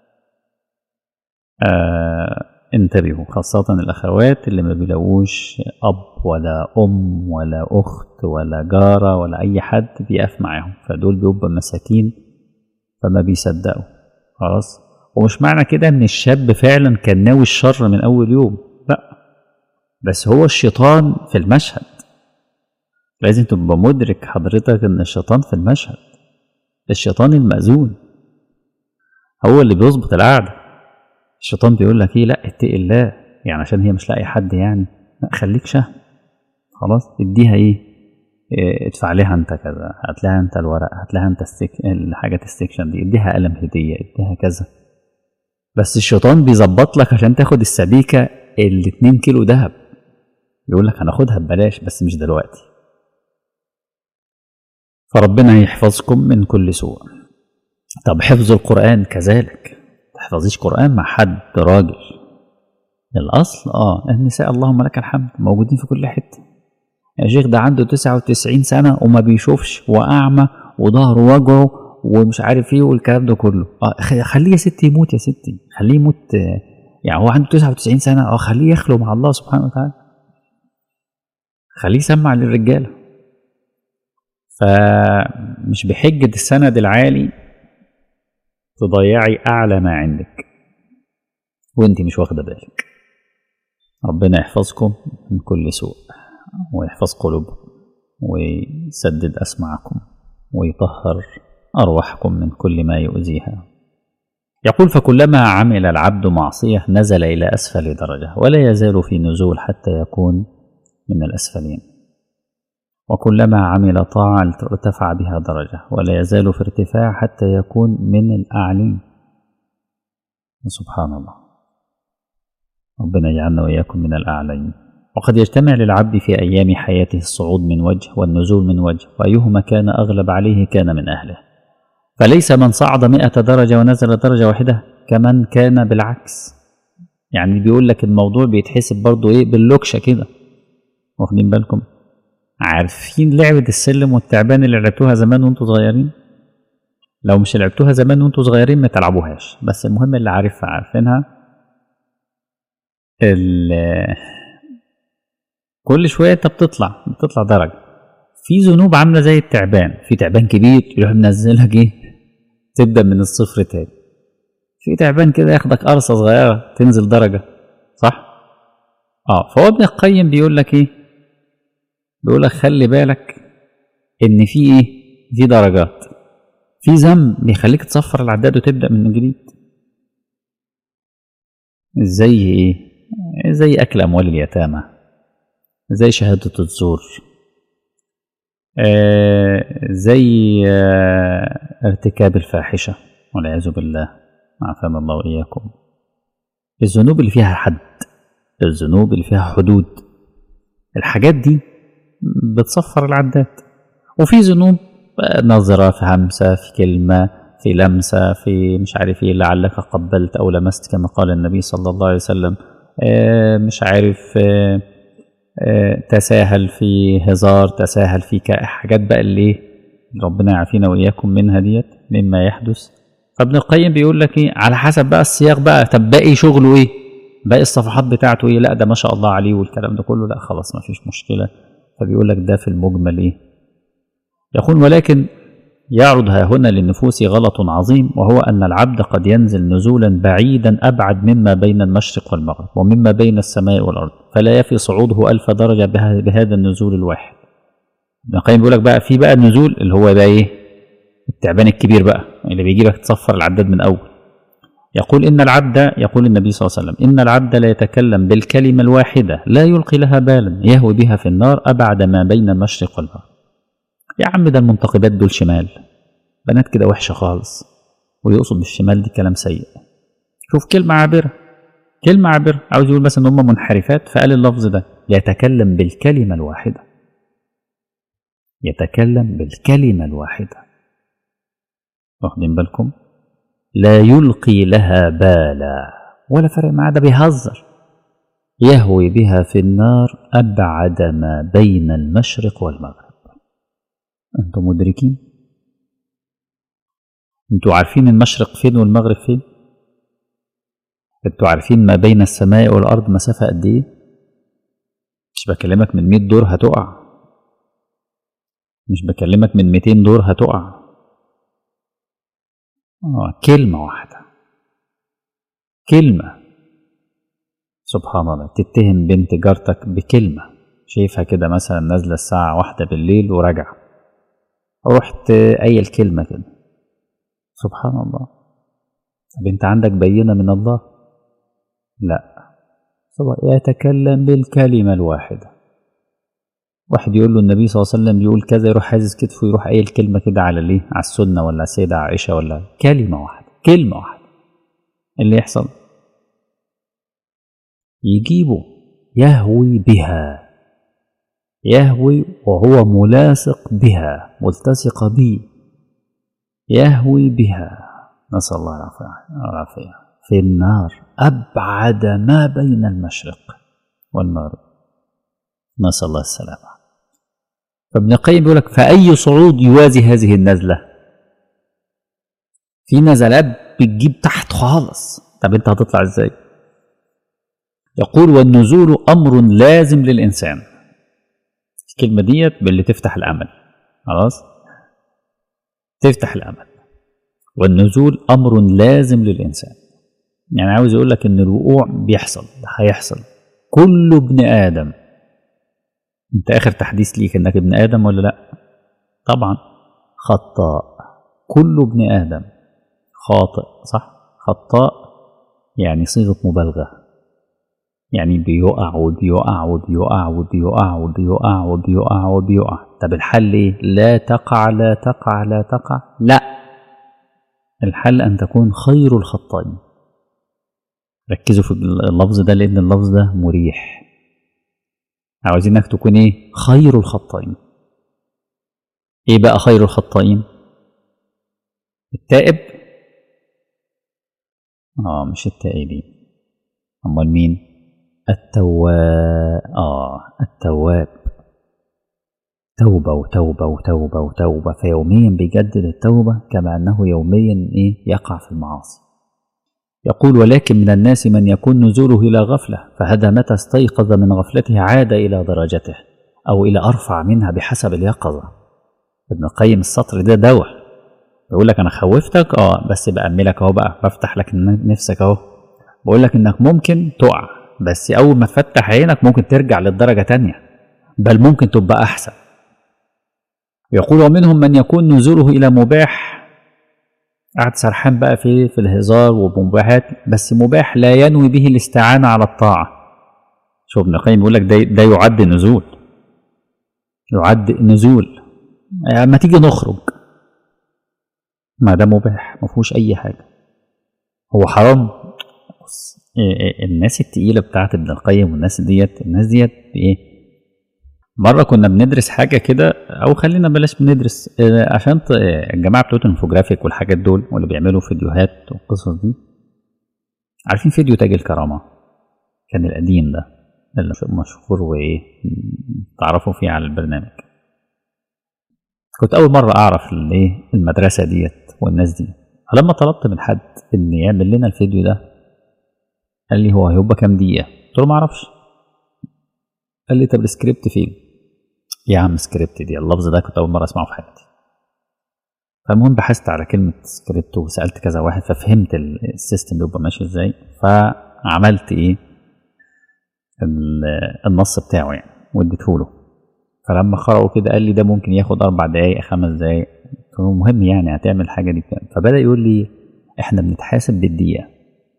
آه انتبهوا خاصة الأخوات اللي ما بيلاقوش أب ولا أم ولا أخت ولا جارة ولا أي حد بيقف معاهم فدول بيبقى مساكين فما بيصدقوا خلاص ومش معنى كده إن الشاب فعلا كان ناوي الشر من أول يوم لا بس هو الشيطان في المشهد لازم تبقى مدرك حضرتك ان الشيطان في المشهد الشيطان المأذون هو اللي بيظبط القعدة الشيطان بيقول لك ايه لا اتقي الله يعني عشان هي مش لاقي حد يعني لا خليك شهم خلاص اديها ايه, إيه ادفع لها انت كذا هات لها انت الورق هات لها انت السك... الحاجات السكشن دي اديها قلم هديه اديها كذا بس الشيطان بيظبط لك عشان تاخد السبيكه ال 2 كيلو ذهب يقول لك هناخدها ببلاش بس مش دلوقتي فربنا يحفظكم من كل سوء طب حفظ القرآن كذلك تحفظيش قرآن مع حد راجل الأصل اه النساء اللهم لك الحمد موجودين في كل حتة يا شيخ ده عنده 99 سنة وما بيشوفش وأعمى وظهره وجعه ومش عارف ايه والكلام ده كله اه خليه يا ستي يموت يا ستي خليه يموت يعني هو عنده 99 سنة اه خليه يخلو مع الله سبحانه وتعالى خليه يسمع للرجاله فمش بحجة السند العالي تضيعي أعلى ما عندك وانت مش واخدة بالك ربنا يحفظكم من كل سوء ويحفظ قلوبكم ويسدد أسماعكم ويطهر أرواحكم من كل ما يؤذيها يقول فكلما عمل العبد معصية نزل إلى أسفل درجة ولا يزال في نزول حتى يكون من الأسفلين وكلما عمل طاعة ارتفع بها درجة ولا يزال في ارتفاع حتى يكون من الأعلين سبحان الله ربنا يجعلنا وإياكم من الأعلين وقد يجتمع للعبد في أيام حياته الصعود من وجه والنزول من وجه وأيهما كان أغلب عليه كان من أهله فليس من صعد مئة درجة ونزل درجة واحدة كمن كان بالعكس يعني بيقول لك الموضوع بيتحسب برضو ايه باللوكشة كده واخدين بالكم عارفين لعبة السلم والتعبان اللي لعبتوها زمان وانتوا صغيرين لو مش لعبتوها زمان وانتوا صغيرين ما تلعبوهاش بس المهم اللي عارفها عارفينها كل شوية انت بتطلع بتطلع درجة في ذنوب عاملة زي التعبان في تعبان كبير يروح منزلك ايه تبدأ من الصفر تاني في تعبان كده ياخدك قرصة صغيرة تنزل درجة صح؟ اه فهو ابن القيم بيقول لك ايه؟ بيقول لك خلي بالك ان في ايه؟ في درجات في ذنب بيخليك تصفر العداد وتبدأ من جديد زي ايه؟ زي اكل اموال اليتامى زي شهادة الزور آه زي آه ارتكاب الفاحشة والعياذ بالله عافانا الله وإياكم الذنوب اللي فيها حد الذنوب اللي فيها حدود الحاجات دي بتصفر العداد وفي ذنوب نظرة في همسة في كلمة في لمسة في مش عارف ايه لعلك قبلت أو لمست كما قال النبي صلى الله عليه وسلم آه مش عارف آه تساهل في هزار تساهل في حاجات بقى اللي ربنا يعافينا واياكم منها ديت مما يحدث فابن القيم بيقول لك ايه على حسب بقى السياق بقى طب باقي شغله ايه باقي الصفحات بتاعته ايه لا ده ما شاء الله عليه والكلام ده كله لا خلاص ما فيش مشكله فبيقول لك ده في المجمل ايه يقول ولكن يعرض ها هنا للنفوس غلط عظيم وهو أن العبد قد ينزل نزولا بعيدا أبعد مما بين المشرق والمغرب ومما بين السماء والأرض فلا يفي صعوده ألف درجة بهذا النزول الواحد ابن القيم بيقول لك بقى في بقى النزول اللي هو بقى ايه التعبان الكبير بقى اللي بيجي لك تصفر العداد من أول يقول إن العبد يقول النبي صلى الله عليه وسلم إن العبد لا يتكلم بالكلمة الواحدة لا يلقي لها بالا يهوي بها في النار أبعد ما بين المشرق والمغرب يا عم ده المنتقبات دول شمال بنات كده وحشة خالص ويقصد بالشمال دي كلام سيء شوف كلمة عابرة كلمة عابرة عاوز يقول بس ان هم منحرفات فقال اللفظ ده يتكلم بالكلمة الواحدة يتكلم بالكلمة الواحدة واخدين بالكم لا يلقي لها بالا ولا فرق معاه ده بيهزر يهوي بها في النار أبعد ما بين المشرق والمغرب أنتم مدركين أنتوا عارفين المشرق فين والمغرب فين أنتوا عارفين ما بين السماء والأرض مسافة قد إيه مش بكلمك من 100 دور هتقع مش بكلمك من 200 دور هتقع آه كلمة واحدة كلمة سبحان الله تتهم بنت جارتك بكلمة شايفها كده مثلا نازلة الساعة واحدة بالليل وراجعة رحت قايل كلمة كده سبحان الله طب انت عندك بينة من الله لا يتكلم بالكلمة الواحدة واحد يقول له النبي صلى الله عليه وسلم بيقول كذا يروح حازز كتفه يروح قايل كلمة كده على ليه على السنة ولا السيدة عائشة ولا كلمة واحدة كلمة واحدة اللي يحصل يجيبه يهوي بها يهوي وهو ملاصق بها ملتصق به يهوي بها نسأل الله العافية في النار أبعد ما بين المشرق والمغرب نسأل الله السلامة فابن القيم بيقول لك فأي صعود يوازي هذه النزلة في نزلات بتجيب تحت خالص طب انت هتطلع ازاي يقول والنزول أمر لازم للإنسان الكلمة ديت باللي تفتح الأمل خلاص تفتح الأمل والنزول أمر لازم للإنسان يعني عاوز يقول لك إن الوقوع بيحصل هيحصل كل ابن ادم انت اخر تحديث ليك انك ابن ادم ولا لا طبعا خطاء كل ابن ادم خاطئ صح خطاء يعني صيغه مبالغه يعني بيقع وبيقع وبيقع وبيقع وبيقع وبيقع وبيقع طب الحل ايه لا تقع لا تقع لا تقع لا الحل ان تكون خير الخطائين ركزوا في اللفظ ده لان اللفظ ده مريح عاوزينك تكون ايه خير الخطائين ايه بقى خير الخطائين التائب اه مش التائبين امال مين التواب اه التواب توبة وتوبة وتوبة وتوبة فيوميا بيجدد التوبة كما أنه يوميا إيه يقع في المعاصي يقول ولكن من الناس من يكون نزوله إلى غفلة فهذا متى استيقظ من غفلته عاد إلى درجته أو إلى أرفع منها بحسب اليقظة ابن القيم السطر ده دواء بيقول لك أنا خوفتك أه بس بأملك أهو بقى بفتح لك نفسك أهو بقول لك إنك ممكن تقع بس أول ما تفتح عينك ممكن ترجع للدرجة تانية بل ممكن تبقى أحسن يقول ومنهم من يكون نزوله إلى مباح قاعد سرحان بقى في في الهزار ومباحات بس مباح لا ينوي به الاستعانة على الطاعة شوف ابن القيم بيقول لك ده ده يعد نزول يعد نزول يعني ما تيجي نخرج ما ده مباح ما فيهوش أي حاجة هو حرام بص الناس التقيلة بتاعت ابن القيم والناس ديت الناس ديت ايه مرة كنا بندرس حاجة كده أو خلينا بلاش بندرس عشان الجماعة بتوع الانفوجرافيك والحاجات دول واللي بيعملوا فيديوهات والقصص دي عارفين فيديو تاج الكرامة كان القديم ده اللي مشهور وإيه تعرفوا فيه على البرنامج كنت أول مرة أعرف الإيه المدرسة ديت والناس دي فلما طلبت من حد إن يعمل لنا الفيديو ده قال لي هو هيبقى كام دقيقة؟ قلت له معرفش قال لي طب السكريبت فين؟ يا عم سكريبت دي اللفظ ده كنت اول مره اسمعه في حياتي فالمهم بحثت على كلمه سكريبت وسالت كذا واحد ففهمت السيستم بيبقى ماشي ازاي فعملت ايه النص بتاعه يعني واديته له فلما قرأوا كده قال لي ده ممكن ياخد اربع دقايق خمس دقايق قلت له مهم يعني هتعمل الحاجه دي كده فبدا يقول لي احنا بنتحاسب بالدقيقه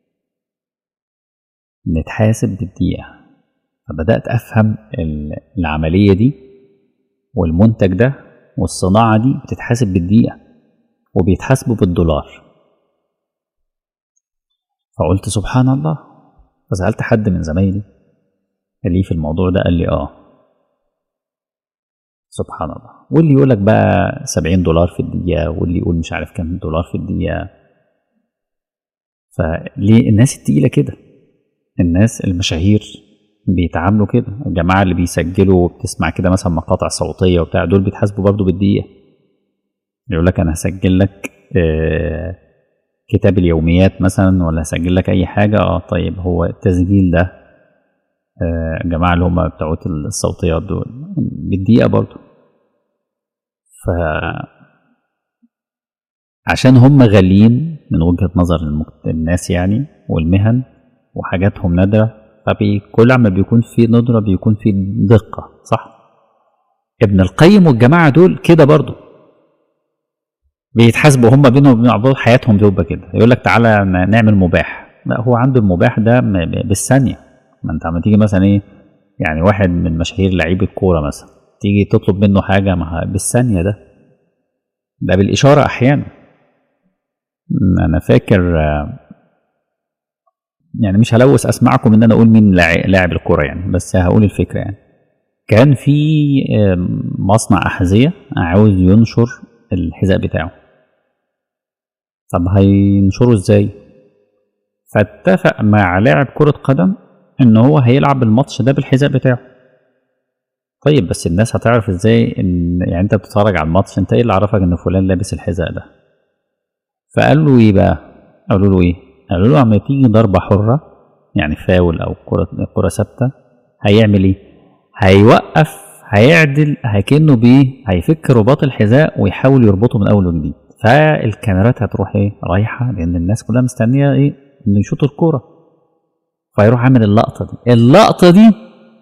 بنتحاسب بالدقيقه فبدات افهم العمليه دي والمنتج ده والصناعة دي بتتحاسب بالدقيقة وبيتحاسبوا بالدولار فقلت سبحان الله فسألت حد من زمايلي اللي في الموضوع ده قال لي اه سبحان الله واللي يقول لك بقى 70 دولار في الدقيقة واللي يقول مش عارف كام دولار في الدقيقة فليه الناس التقيلة كده الناس المشاهير بيتعاملوا كده الجماعة اللي بيسجلوا وبتسمع كده مثلا مقاطع صوتية وبتاع دول بيتحاسبوا برضه بالدقيقة يقول لك أنا هسجل لك آه كتاب اليوميات مثلا ولا هسجل لك أي حاجة اه طيب هو التسجيل ده آه الجماعة اللي هم بتوع الصوتيات دول بالدقيقة برضه ف عشان هم غاليين من وجهة نظر الناس يعني والمهن وحاجاتهم نادرة فكل عما بيكون في ندرة بيكون في دقة صح ابن القيم والجماعة دول كده برضو بيتحاسبوا هم بينهم وبين بعض حياتهم بتبقى كده يقول لك تعالى نعمل مباح لا هو عنده المباح ده بالثانية ما انت لما تيجي مثلا ايه يعني واحد من مشاهير لعيب الكورة مثلا تيجي تطلب منه حاجة مع بالثانية ده ده بالإشارة أحيانا أنا فاكر يعني مش هلوث اسمعكم ان انا اقول مين لاعب الكوره يعني بس هقول الفكره يعني كان في مصنع احذيه عاوز ينشر الحذاء بتاعه طب هينشره ازاي فاتفق مع لاعب كره قدم ان هو هيلعب الماتش ده بالحذاء بتاعه طيب بس الناس هتعرف ازاي ان يعني انت بتتفرج على الماتش انت ايه اللي عرفك ان فلان لابس الحذاء ده فقال له ايه بقى قالوا له ايه قالوا له عم تيجي ضربة حرة يعني فاول أو كرة كرة ثابتة هيعمل إيه؟ هيوقف هيعدل هكنه بيه هيفك رباط الحذاء ويحاول يربطه من أول وجديد فالكاميرات هتروح إيه؟ رايحة لأن الناس كلها مستنية إيه؟ إنه يشوط الكورة فيروح عامل اللقطه دي اللقطه دي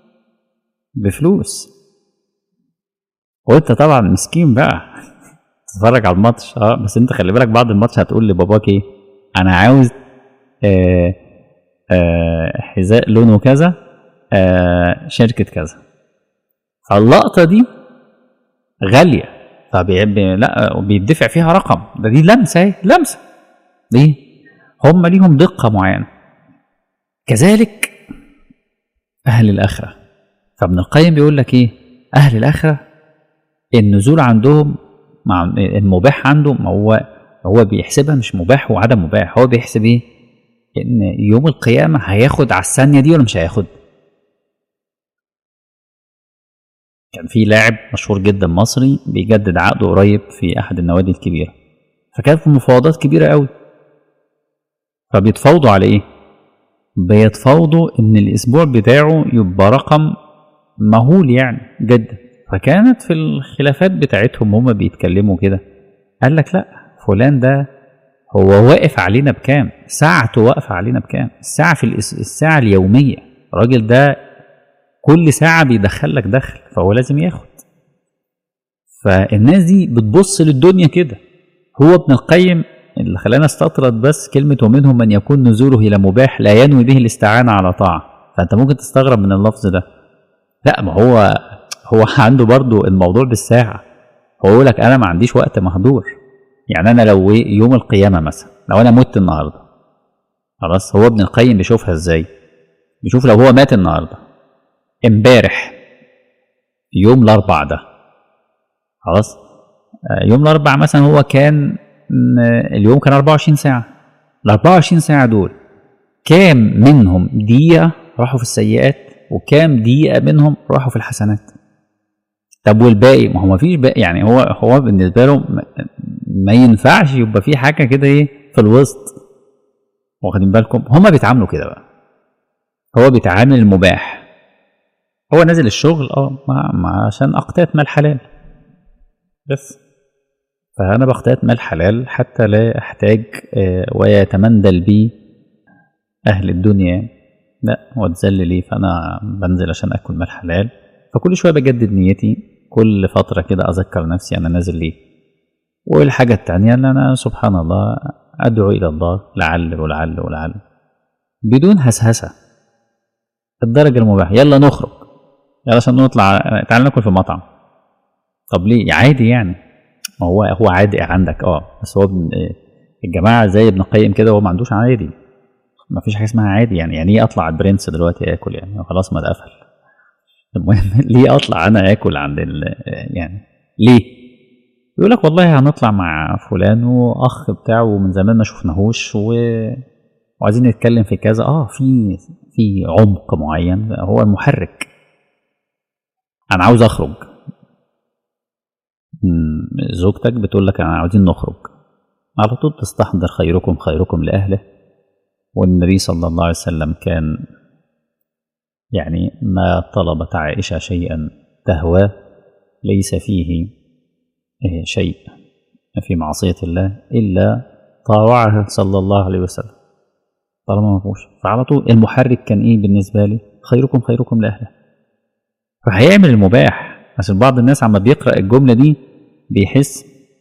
بفلوس وانت طبعا مسكين بقى تتفرج على الماتش اه بس انت خلي بالك بعد الماتش هتقول لباباك ايه انا عاوز آه آه حذاء لونه كذا آه شركه كذا فاللقطه دي غاليه فبيعب لا بيدفع فيها رقم ده دي لمسه اهي لمسه دي هم ليهم دقه معينه كذلك اهل الاخره فابن القيم بيقول لك ايه اهل الاخره النزول عندهم مع المباح عنده ما هو هو بيحسبها مش مباح وعدم مباح هو بيحسب ايه ان يوم القيامه هياخد على الثانيه دي ولا مش هياخد كان في لاعب مشهور جدا مصري بيجدد عقده قريب في احد النوادي الكبيره فكانت في مفاوضات كبيره قوي فبيتفاوضوا على ايه بيتفاوضوا ان الاسبوع بتاعه يبقى رقم مهول يعني جدا فكانت في الخلافات بتاعتهم هما بيتكلموا كده قال لك لا فلان ده هو واقف علينا بكام ساعته واقفة علينا بكام الساعة في الساعة اليومية الراجل ده كل ساعة بيدخل لك دخل فهو لازم ياخد فالناس دي بتبص للدنيا كده هو ابن القيم اللي خلانا استطرد بس كلمة ومنهم من يكون نزوله إلى مباح لا ينوي به الاستعانة على طاعة فأنت ممكن تستغرب من اللفظ ده لا ما هو هو عنده برضو الموضوع بالساعة هو يقول لك أنا ما عنديش وقت مهدور يعني أنا لو يوم القيامة مثلا لو أنا مت النهاردة خلاص هو ابن القيم بيشوفها إزاي بيشوف لو هو مات النهاردة امبارح يوم الأربع ده خلاص يوم الأربع مثلا هو كان اليوم كان 24 ساعة ال 24 ساعة دول كام منهم دقيقة راحوا في السيئات وكام دقيقة منهم راحوا في الحسنات طب والباقي ما هو ما فيش باقي يعني هو هو بالنسبه له ما ينفعش يبقى في حاجه كده ايه في الوسط واخدين بالكم هما بيتعاملوا كده بقى هو بيتعامل المباح هو نازل الشغل اه ما عشان اقتات مال حلال بس فانا بقتات مال حلال حتى لا احتاج آه ويتمندل بي اهل الدنيا لا واتذل ليه فانا بنزل عشان اكل مال حلال فكل شويه بجدد نيتي كل فتره كده اذكر نفسي انا نازل ليه والحاجه التانية ان انا سبحان الله ادعو الى الله لعل ولعل ولعل بدون هسهسه الدرجه المباحه يلا نخرج يلا عشان نطلع تعال ناكل في مطعم طب ليه عادي يعني ما هو هو عادي عندك اه بس هو الجماعه زي ابن القيم كده هو ما عندوش عادي ما فيش حاجه اسمها عادي يعني يعني ايه اطلع البرنس دلوقتي اكل يعني خلاص ما اتقفل المهم ليه اطلع انا اكل عند ال يعني ليه يقول لك والله هنطلع مع فلان واخ بتاعه من زمان ما شفناهوش و... وعايزين نتكلم في كذا اه في في عمق معين هو المحرك انا عاوز اخرج زوجتك بتقول لك انا عاوزين نخرج على طول تستحضر خيركم خيركم لاهله والنبي صلى الله عليه وسلم كان يعني ما طلبت عائشة شيئا تهواه ليس فيه شيء في معصية الله إلا طاوعها صلى الله عليه وسلم طالما ما فيهوش فعلى طول المحرك كان إيه بالنسبة لي خيركم خيركم لأهله فهيعمل المباح عشان بعض الناس عما بيقرأ الجملة دي بيحس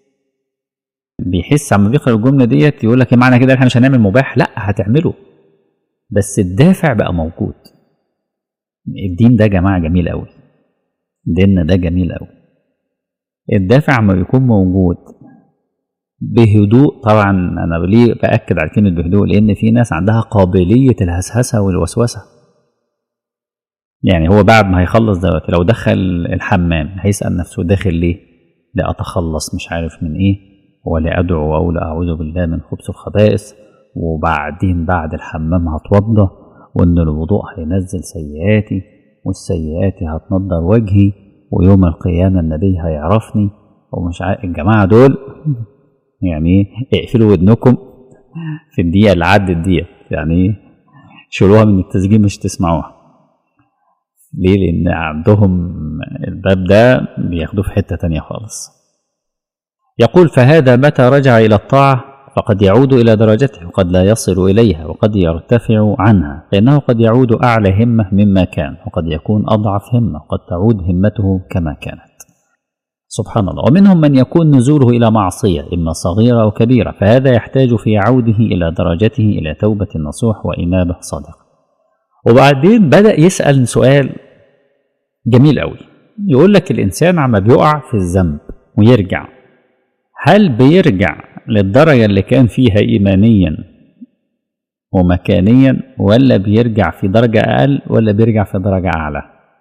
بيحس عما بيقرأ الجملة ديت يقول لك معنى كده احنا مش هنعمل مباح لا هتعمله بس الدافع بقى موجود الدين ده يا جماعه جميل قوي ديننا ده جميل قوي الدافع ما بيكون موجود بهدوء طبعا انا ليه باكد على كلمه بهدوء لان في ناس عندها قابليه الهسهسه والوسوسه يعني هو بعد ما هيخلص دلوقتي لو دخل الحمام هيسال نفسه داخل ليه لاتخلص مش عارف من ايه ولا ادعو او لا اعوذ بالله من خبث الخبائث وبعدين بعد الحمام هتوضى وان الوضوء هينزل سيئاتي والسيئات هتنضر وجهي ويوم القيامة النبي هيعرفني ومش عارف الجماعة دول يعني اقفلوا ودنكم في الدقيقة اللي عدت ديت يعني شيلوها من التسجيل مش تسمعوها ليه لأن عندهم الباب ده بياخدوه في حتة تانية خالص يقول فهذا متى رجع إلى الطاعة فقد يعود إلى درجته وقد لا يصل إليها وقد يرتفع عنها فإنه قد يعود أعلى همة مما كان وقد يكون أضعف همة وقد تعود همته كما كانت سبحان الله ومنهم من يكون نزوله إلى معصية إما صغيرة أو كبيرة فهذا يحتاج في عوده إلى درجته إلى توبة نصوح وإنابة صادقة وبعدين بدأ يسأل سؤال جميل قوي يقول لك الإنسان عما بيقع في الذنب ويرجع هل بيرجع للدرجة اللي كان فيها إيمانيا ومكانيا ولا بيرجع في درجة أقل ولا بيرجع في درجة أعلى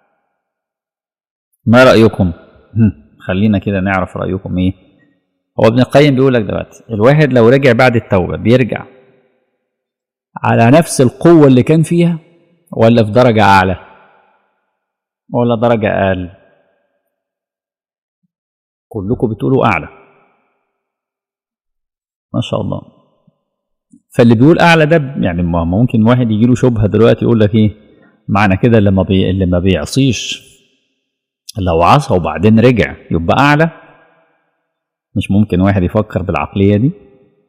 ما رأيكم خلينا كده نعرف رأيكم إيه هو ابن القيم بيقول لك دلوقتي الواحد لو رجع بعد التوبة بيرجع على نفس القوة اللي كان فيها ولا في درجة أعلى ولا درجة أقل كلكم بتقولوا أعلى ما شاء الله فاللي بيقول أعلى ده يعني ممكن واحد يجيله شبهة دلوقتي يقول لك إيه معنى كده اللي ما بي... اللي ما بيعصيش لو عصى وبعدين رجع يبقى أعلى مش ممكن واحد يفكر بالعقلية دي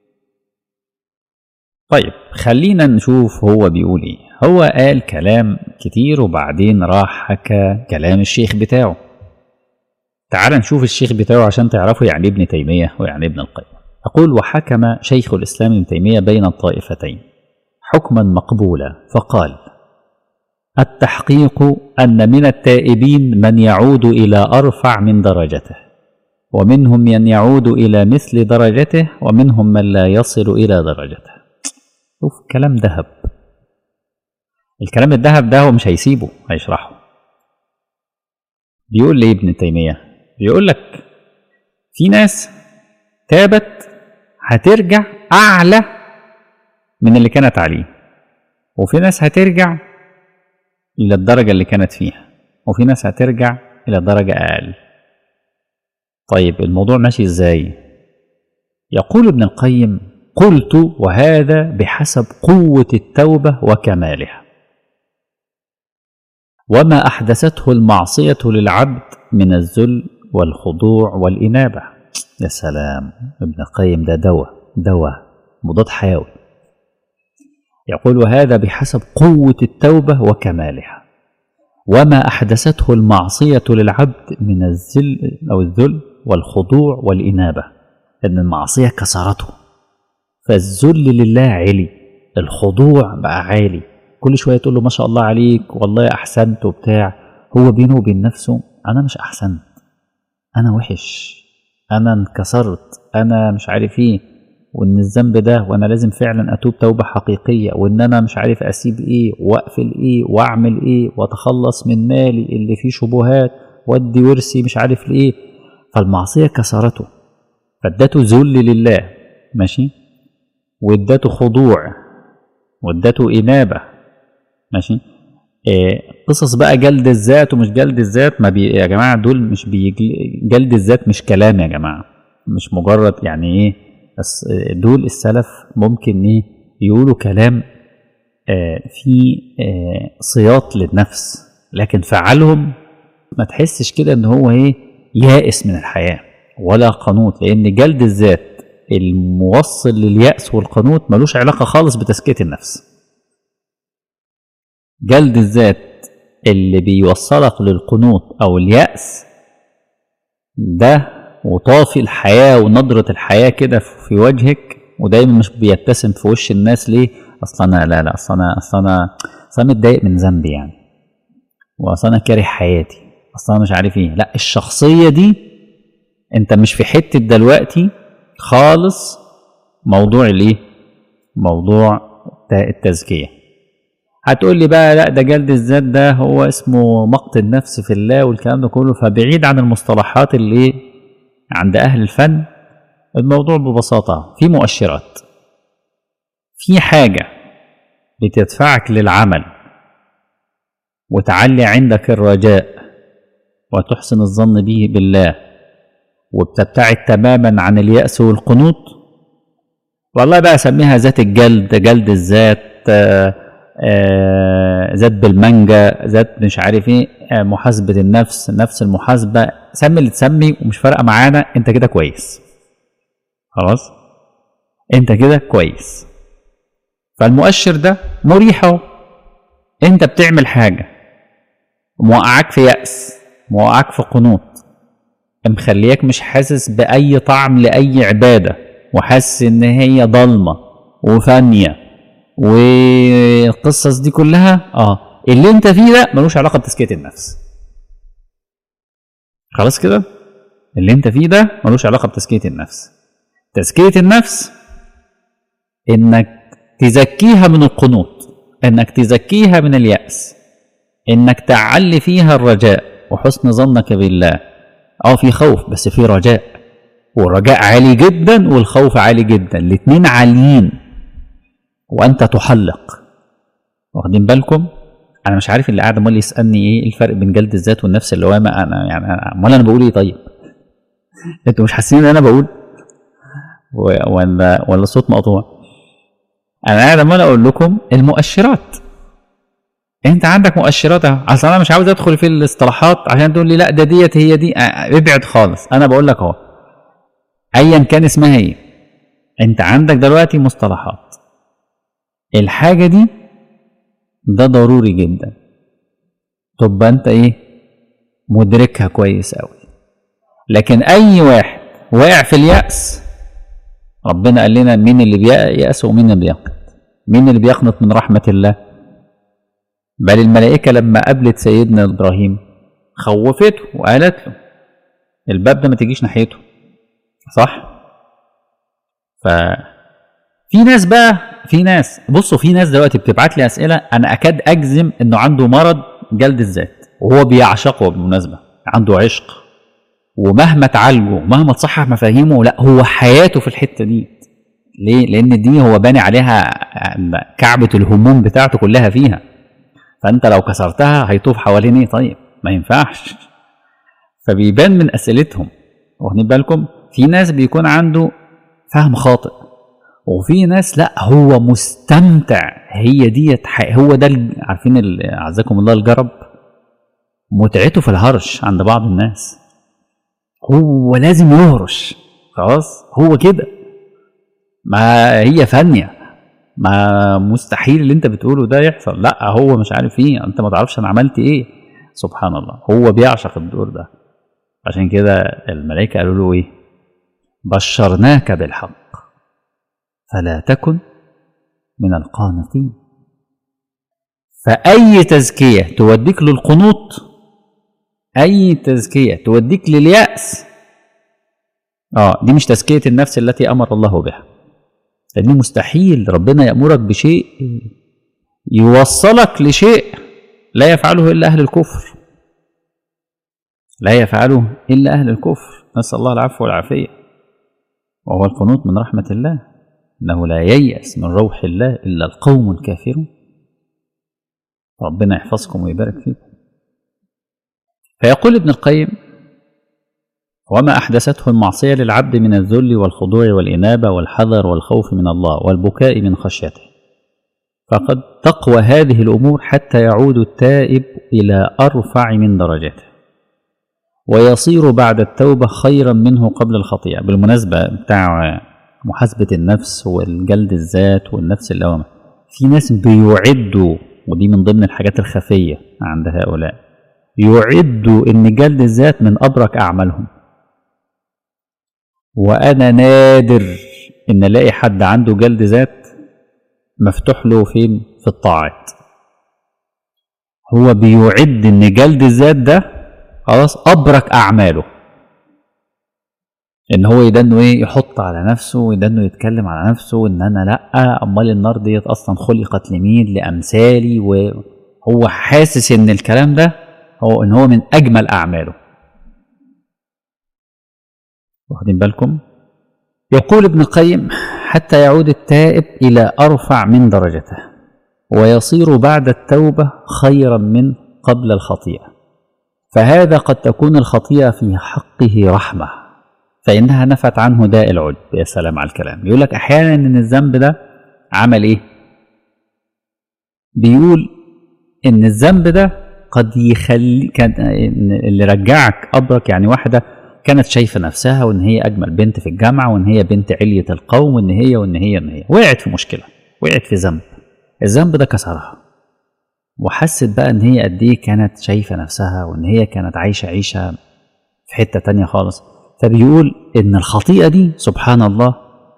طيب خلينا نشوف هو بيقول ايه هو قال كلام كتير وبعدين راح حكى كلام الشيخ بتاعه تعال نشوف الشيخ بتاعه عشان تعرفوا يعني ابن تيمية ويعني ابن القيم أقول وحكم شيخ الإسلام ابن تيمية بين الطائفتين حكما مقبولا فقال التحقيق أن من التائبين من يعود إلى أرفع من درجته ومنهم من يعود إلى مثل درجته ومنهم من لا يصل إلى درجته شوف كلام ذهب الكلام الذهب ده هو مش هيسيبه هيشرحه بيقول لي ابن تيمية بيقول لك في ناس تابت هترجع أعلى من اللي كانت عليه وفي ناس هترجع إلى الدرجة اللي كانت فيها وفي ناس هترجع إلى درجة أقل طيب الموضوع ماشي إزاي يقول ابن القيم قلت وهذا بحسب قوة التوبة وكمالها وما أحدثته المعصية للعبد من الذل والخضوع والإنابة يا سلام ابن القيم ده دواء دواء مضاد حيوي يقول وهذا بحسب قوة التوبة وكمالها وما أحدثته المعصية للعبد من الذل أو الذل والخضوع والإنابة أن المعصية كسرته فالذل لله عالي الخضوع بقى عالي كل شوية تقول له ما شاء الله عليك والله أحسنت وبتاع هو بينه وبين نفسه أنا مش أحسنت أنا وحش أنا انكسرت أنا مش عارف إيه وإن الذنب ده وأنا لازم فعلا أتوب توبة حقيقية وإن أنا مش عارف أسيب إيه وأقفل إيه وأعمل إيه وأتخلص من مالي اللي فيه شبهات وأدي ورثي مش عارف لإيه فالمعصية كسرته فادته ذل لله ماشي وادته خضوع وادته إنابة ماشي إيه قصص بقى جلد الذات ومش جلد الذات ما بي يا جماعة دول مش بيجل... جلد الذات مش كلام يا جماعة مش مجرد يعني ايه بس دول السلف ممكن ايه يقولوا كلام آه في آه صياط للنفس لكن فعلهم ما تحسش كده ان هو ايه يائس من الحياة ولا قنوط لان جلد الذات الموصل لليأس والقنوط ملوش علاقة خالص بتزكية النفس جلد الذات اللي بيوصلك للقنوط أو اليأس ده وطافي الحياة ونظرة الحياة كده في وجهك ودايما مش بيبتسم في وش الناس ليه أصل أنا لا لا أصل أنا أصل أنا أصل أنا متضايق من ذنبي يعني وأصل أنا كاره حياتي أصل أنا مش عارف إيه لا الشخصية دي أنت مش في حتة دلوقتي خالص موضوع الايه موضوع التزكيه هتقول لي بقى لا ده جلد الذات ده هو اسمه مقت النفس في الله والكلام ده كله فبعيد عن المصطلحات اللي عند اهل الفن الموضوع ببساطه في مؤشرات في حاجه بتدفعك للعمل وتعلي عندك الرجاء وتحسن الظن به بالله وبتبتعد تماما عن اليأس والقنوط والله بقى اسميها ذات الجلد جلد الذات آآ آآ ذات بالمانجا ذات مش عارف ايه محاسبة النفس نفس المحاسبة سمي اللي تسمي ومش فارقة معانا انت كده كويس خلاص انت كده كويس فالمؤشر ده مريح اهو انت بتعمل حاجه موقعك في يأس موقعك في قنوط مخليك مش حاسس بأي طعم لأي عبادة وحاسس إن هي ضلمة وفانية والقصص دي كلها اه اللي انت فيه ده ملوش علاقة بتزكية النفس خلاص كده اللي انت فيه ده ملوش علاقة بتزكية النفس تزكية النفس انك تزكيها من القنوط انك تزكيها من اليأس انك تعلي فيها الرجاء وحسن ظنك بالله اه في خوف بس في رجاء والرجاء عالي جدا والخوف عالي جدا الاتنين عاليين وانت تحلق واخدين بالكم انا مش عارف اللي قاعد امال يسالني ايه الفرق بين جلد الذات والنفس اللوامه انا يعني امال انا بقول ايه طيب انتوا مش حاسين ان انا بقول ولا ولا الصوت مقطوع انا قاعد عمال اقول لكم المؤشرات انت عندك مؤشرات اهو اصل انا مش عاوز ادخل في الاصطلاحات عشان تقول لي لا ده ديت هي دي ابعد خالص انا بقول لك اهو ايا كان اسمها ايه انت عندك دلوقتي مصطلحات الحاجه دي ده ضروري جدا تبقى انت ايه مدركها كويس قوي لكن اي واحد واقع في اليأس ربنا قال لنا مين اللي بيأس ومين اللي بيقنط مين اللي بيقنط من رحمة الله بل الملائكة لما قابلت سيدنا إبراهيم خوفته وقالت له الباب ده ما تجيش ناحيته صح ففي ناس بقى في ناس بصوا في ناس دلوقتي بتبعت لي أسئلة أنا أكاد أجزم إنه عنده مرض جلد الذات وهو بيعشقه بالمناسبة عنده عشق ومهما تعالجه مهما تصحح مفاهيمه لا هو حياته في الحته دي ليه؟ لان دي هو باني عليها كعبه الهموم بتاعته كلها فيها فانت لو كسرتها هيطوف حوالين ايه طيب؟ ما ينفعش فبيبان من اسئلتهم واخدين بالكم؟ في ناس بيكون عنده فهم خاطئ وفي ناس لا هو مستمتع هي ديت هو ده عارفين اعزكم الله الجرب متعته في الهرش عند بعض الناس هو لازم يهرش خلاص هو كده ما هي فانية ما مستحيل اللي انت بتقوله ده يحصل لا هو مش عارف ايه انت ما تعرفش انا عملت ايه سبحان الله هو بيعشق الدور ده عشان كده الملائكة قالوا له ايه بشرناك بالحق فلا تكن من القانطين فأي تزكية توديك للقنوط اي تزكيه توديك للياس اه دي مش تزكيه النفس التي امر الله بها لان مستحيل ربنا يامرك بشيء يوصلك لشيء لا يفعله الا اهل الكفر لا يفعله الا اهل الكفر نسال الله العفو والعافيه وهو القنوط من رحمه الله انه لا ييأس من روح الله الا القوم الكافرون ربنا يحفظكم ويبارك فيكم فيقول ابن القيم وما أحدثته المعصية للعبد من الذل والخضوع والإنابة والحذر والخوف من الله والبكاء من خشيته فقد تقوى هذه الأمور حتى يعود التائب إلى أرفع من درجاته ويصير بعد التوبة خيرا منه قبل الخطيئة بالمناسبة بتاع محاسبة النفس والجلد الذات والنفس اللوامة في ناس بيعدوا ودي من ضمن الحاجات الخفية عند هؤلاء يعدوا ان جلد الذات من ابرك اعمالهم وانا نادر ان الاقي حد عنده جلد ذات مفتوح له فين في الطاعات هو بيعد ان جلد الذات ده خلاص ابرك اعماله ان هو يدنه ايه يحط على نفسه ويدنه يتكلم على نفسه ان انا لا امال النار ديت اصلا خلقت لمين لامثالي وهو حاسس ان الكلام ده هو ان هو من اجمل اعماله واخدين بالكم يقول ابن القيم حتى يعود التائب الى ارفع من درجته ويصير بعد التوبه خيرا من قبل الخطيئه فهذا قد تكون الخطيئه في حقه رحمه فانها نفت عنه داء العجب يا سلام على الكلام يقول لك احيانا ان الذنب ده عمل ايه بيقول ان الذنب ده قد يخلي كان اللي رجعك ابرك يعني واحده كانت شايفة نفسها وإن هي أجمل بنت في الجامعة وإن هي بنت علية القوم وإن هي وإن هي وإن هي وقعت في مشكلة وقعت في ذنب الذنب ده كسرها وحست بقى إن هي قد إيه كانت شايفة نفسها وإن هي كانت عايشة عيشة في حتة تانية خالص فبيقول إن الخطيئة دي سبحان الله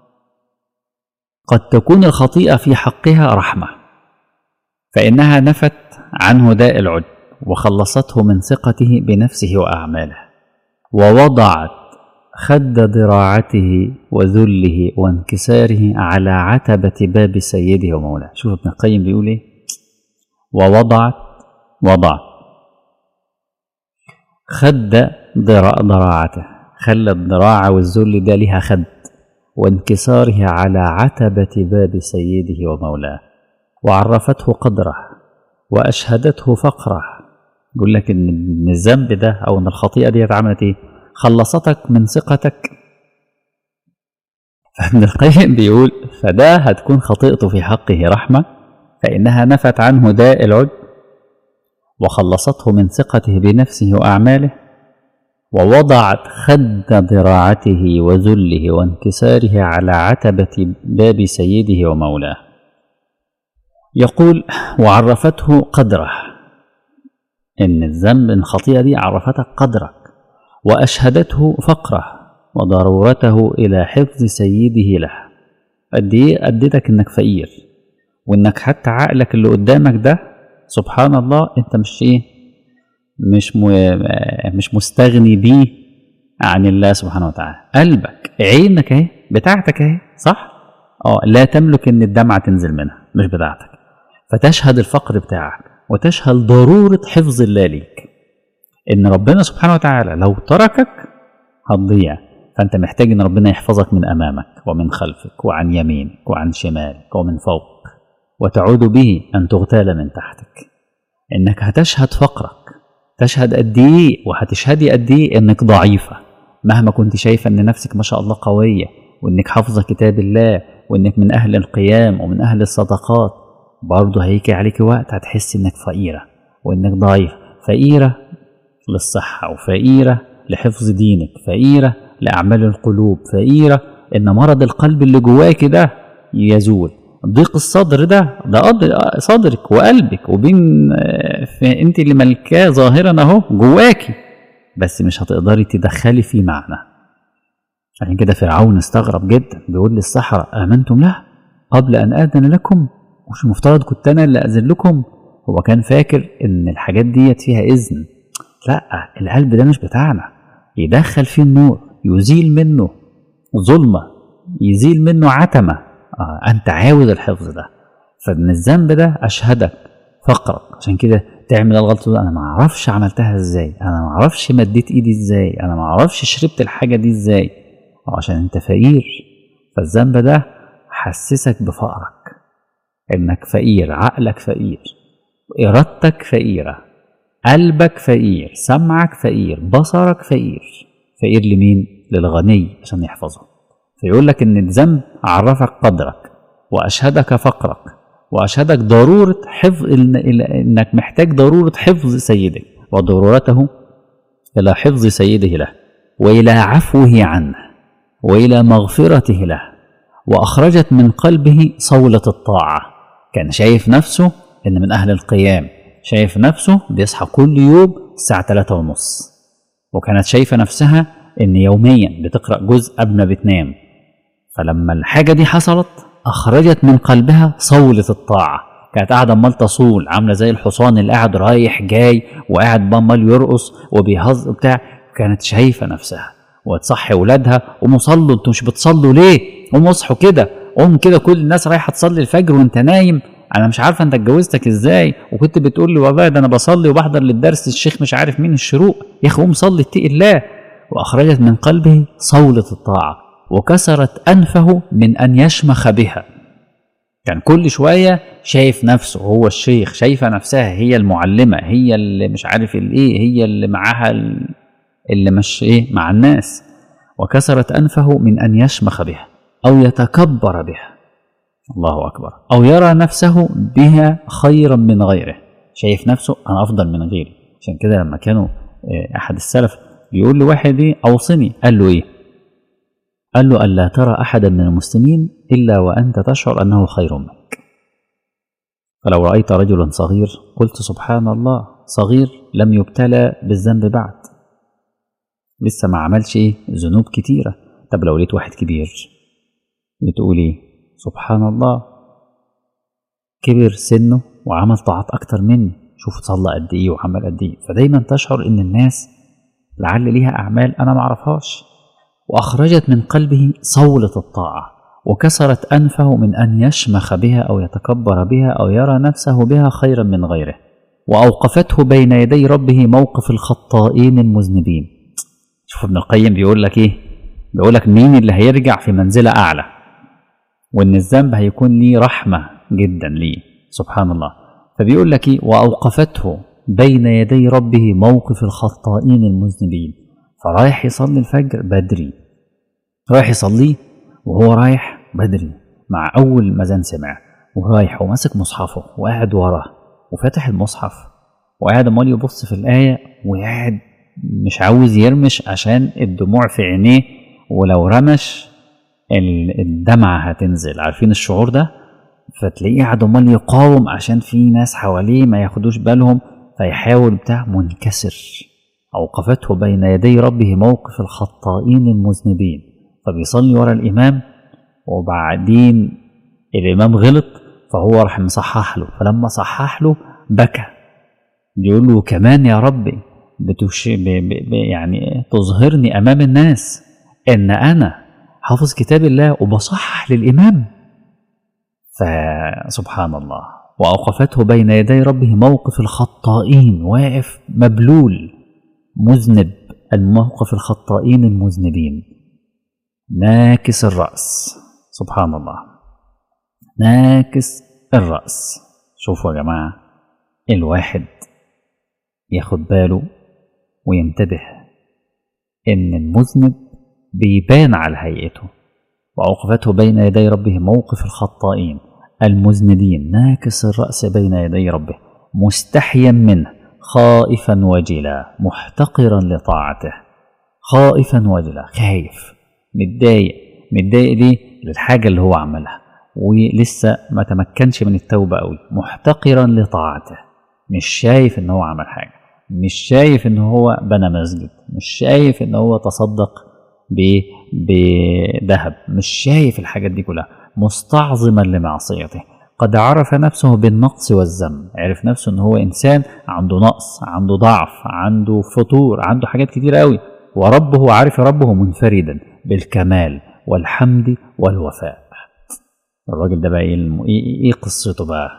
قد تكون الخطيئة في حقها رحمة فإنها نفت عنه داء العجب وخلصته من ثقته بنفسه وأعماله ووضعت خد ذراعته وذله وانكساره على عتبة باب سيده ومولاه شوف ابن القيم بيقول ايه ووضعت وضعت خد ذراعته خلى الذراع والذل ده لها خد وانكساره على عتبة باب سيده ومولاه وعرفته قدره وأشهدته فقره يقول لك إن الذنب ده أو إن الخطيئة دي عملت إيه؟ خلصتك من ثقتك فابن القيم بيقول فده هتكون خطيئته في حقه رحمة فإنها نفت عنه داء العجب وخلصته من ثقته بنفسه وأعماله ووضعت خد ذراعته وذله وانكساره على عتبة باب سيده ومولاه يقول وعرفته قدره إن الذنب الخطيئة دي عرفتك قدرك وأشهدته فقره وضرورته إلى حفظ سيده له قد إيه أديتك إنك فقير وإنك حتى عقلك اللي قدامك ده سبحان الله أنت مش إيه مش م... مش مستغني بيه عن الله سبحانه وتعالى قلبك عينك اهي بتاعتك اهي صح اه لا تملك ان الدمعه تنزل منها مش بتاعتك فتشهد الفقر بتاعك وتشهد ضروره حفظ الله ليك ان ربنا سبحانه وتعالى لو تركك هتضيع فانت محتاج ان ربنا يحفظك من امامك ومن خلفك وعن يمينك وعن شمالك ومن فوق وتعود به ان تغتال من تحتك انك هتشهد فقرك تشهد قد ايه وهتشهدي قد ايه انك ضعيفه مهما كنت شايفه ان نفسك ما شاء الله قويه وانك حافظه كتاب الله وانك من اهل القيام ومن اهل الصدقات برضه هيجي عليك وقت هتحس انك فقيره وانك ضعيف فقيره للصحه وفقيره لحفظ دينك فقيره لاعمال القلوب فقيره ان مرض القلب اللي جواك ده يزول ضيق الصدر ده ده صدرك وقلبك وبين انت اللي ملكاه ظاهرا اهو جواكي بس مش هتقدري تدخلي فيه معنى عشان كده فرعون استغرب جدا بيقول للسحرة آمنتم له قبل أن آذن لكم مش المفترض كنت أنا اللي أذن لكم هو كان فاكر إن الحاجات ديت فيها إذن لا القلب ده مش بتاعنا يدخل فيه النور يزيل منه ظلمة يزيل منه عتمة آه أنت عاوز الحفظ ده فمن الذنب ده أشهدك فقرك عشان كده تعمل الغلطة دي أنا ما أعرفش عملتها إزاي أنا ما أعرفش مديت إيدي إزاي أنا ما أعرفش شربت الحاجة دي إزاي عشان أنت فقير فالذنب ده حسسك بفقرك إنك فقير عقلك فقير إرادتك فقيرة قلبك فقير سمعك فقير بصرك فقير فقير لمين؟ للغني عشان يحفظه فيقول لك ان الذنب عرفك قدرك واشهدك فقرك واشهدك ضروره حفظ انك محتاج ضروره حفظ سيدك وضرورته الى حفظ سيده له والى عفوه عنه والى مغفرته له واخرجت من قلبه صوله الطاعه كان شايف نفسه ان من اهل القيام شايف نفسه بيصحى كل يوم الساعه 3 ونص وكانت شايفه نفسها ان يوميا بتقرا جزء قبل ما بتنام فلما الحاجه دي حصلت اخرجت من قلبها صوله الطاعه كانت قاعده امال تصول عامله زي الحصان اللي قاعد رايح جاي وقاعد امال يرقص وبيهز بتاع كانت شايفه نفسها وتصحي ولادها قوموا صلوا انتوا مش بتصلوا ليه؟ قوموا اصحوا كده قوم كده كل الناس رايحه تصلي الفجر وانت نايم انا مش عارفه انت اتجوزتك ازاي وكنت بتقول لي والله ده انا بصلي وبحضر للدرس الشيخ مش عارف مين الشروق يا اخي قوم صلي اتقي الله واخرجت من قلبه صوله الطاعه وكسرت انفه من ان يشمخ بها كان كل شويه شايف نفسه هو الشيخ شايفه نفسها هي المعلمه هي اللي مش عارف الايه هي اللي معاها اللي مش ايه مع الناس وكسرت انفه من ان يشمخ بها او يتكبر بها الله اكبر او يرى نفسه بها خيرا من غيره شايف نفسه انا افضل من غيري عشان كده لما كانوا احد السلف بيقول لواحد ايه اوصني قال له ايه قال له الا ترى احدا من المسلمين الا وانت تشعر انه خير منك فلو رايت رجلا صغير قلت سبحان الله صغير لم يبتلى بالذنب بعد لسه ما عملش ايه ذنوب كتيره طب لو لقيت واحد كبير بتقول ايه سبحان الله كبر سنه وعمل طاعات اكتر مني شوف صلى قد ايه وعمل قد ايه فدايما تشعر ان الناس لعل ليها اعمال انا ما اعرفهاش واخرجت من قلبه صوله الطاعه وكسرت انفه من ان يشمخ بها او يتكبر بها او يرى نفسه بها خيرا من غيره واوقفته بين يدي ربه موقف الخطائين المذنبين شوف ابن القيم بيقول لك ايه بيقول لك مين اللي هيرجع في منزله اعلى وان الذنب هيكون ليه رحمه جدا ليه سبحان الله فبيقول لك ايه واوقفته بين يدي ربه موقف الخطائين المذنبين فرايح يصلي الفجر بدري رايح يصليه وهو رايح بدري مع اول مزان سمع ورايح وماسك مصحفه وقاعد وراه وفاتح المصحف وقاعد امال يبص في الايه وقاعد مش عاوز يرمش عشان الدموع في عينيه ولو رمش الدمعة هتنزل عارفين الشعور ده فتلاقيه قاعد امال يقاوم عشان في ناس حواليه ما ياخدوش بالهم فيحاول بتاع منكسر أوقفته بين يدي ربه موقف الخطائين المذنبين فبيصلي ورا الإمام وبعدين الإمام غلط فهو راح مصحح له فلما صحح له بكى بيقول له كمان يا ربي بتوش ب ب ب يعني تظهرني أمام الناس إن أنا حافظ كتاب الله وبصحح للإمام فسبحان الله وأوقفته بين يدي ربه موقف الخطائين واقف مبلول مذنب الموقف الخطائين المذنبين ناكس الرأس سبحان الله ناكس الرأس شوفوا يا جماعة الواحد ياخد باله وينتبه إن المذنب بيبان على هيئته وأوقفته بين يدي ربه موقف الخطائين المذنبين ناكس الرأس بين يدي ربه مستحيا منه خائفا وجلا محتقرا لطاعته خائفا وجلا خايف متضايق متضايق ليه للحاجة اللي هو عملها ولسه ما تمكنش من التوبة قوي محتقرا لطاعته مش شايف ان هو عمل حاجة مش شايف ان هو بنى مسجد مش شايف ان هو تصدق بذهب مش شايف الحاجات دي كلها مستعظما لمعصيته قد عرف نفسه بالنقص والذنب عرف نفسه ان هو انسان عنده نقص عنده ضعف عنده فطور عنده حاجات كتير قوي وربه عارف ربه منفردا بالكمال والحمد والوفاء الراجل ده بقى ايه ايه قصته بقى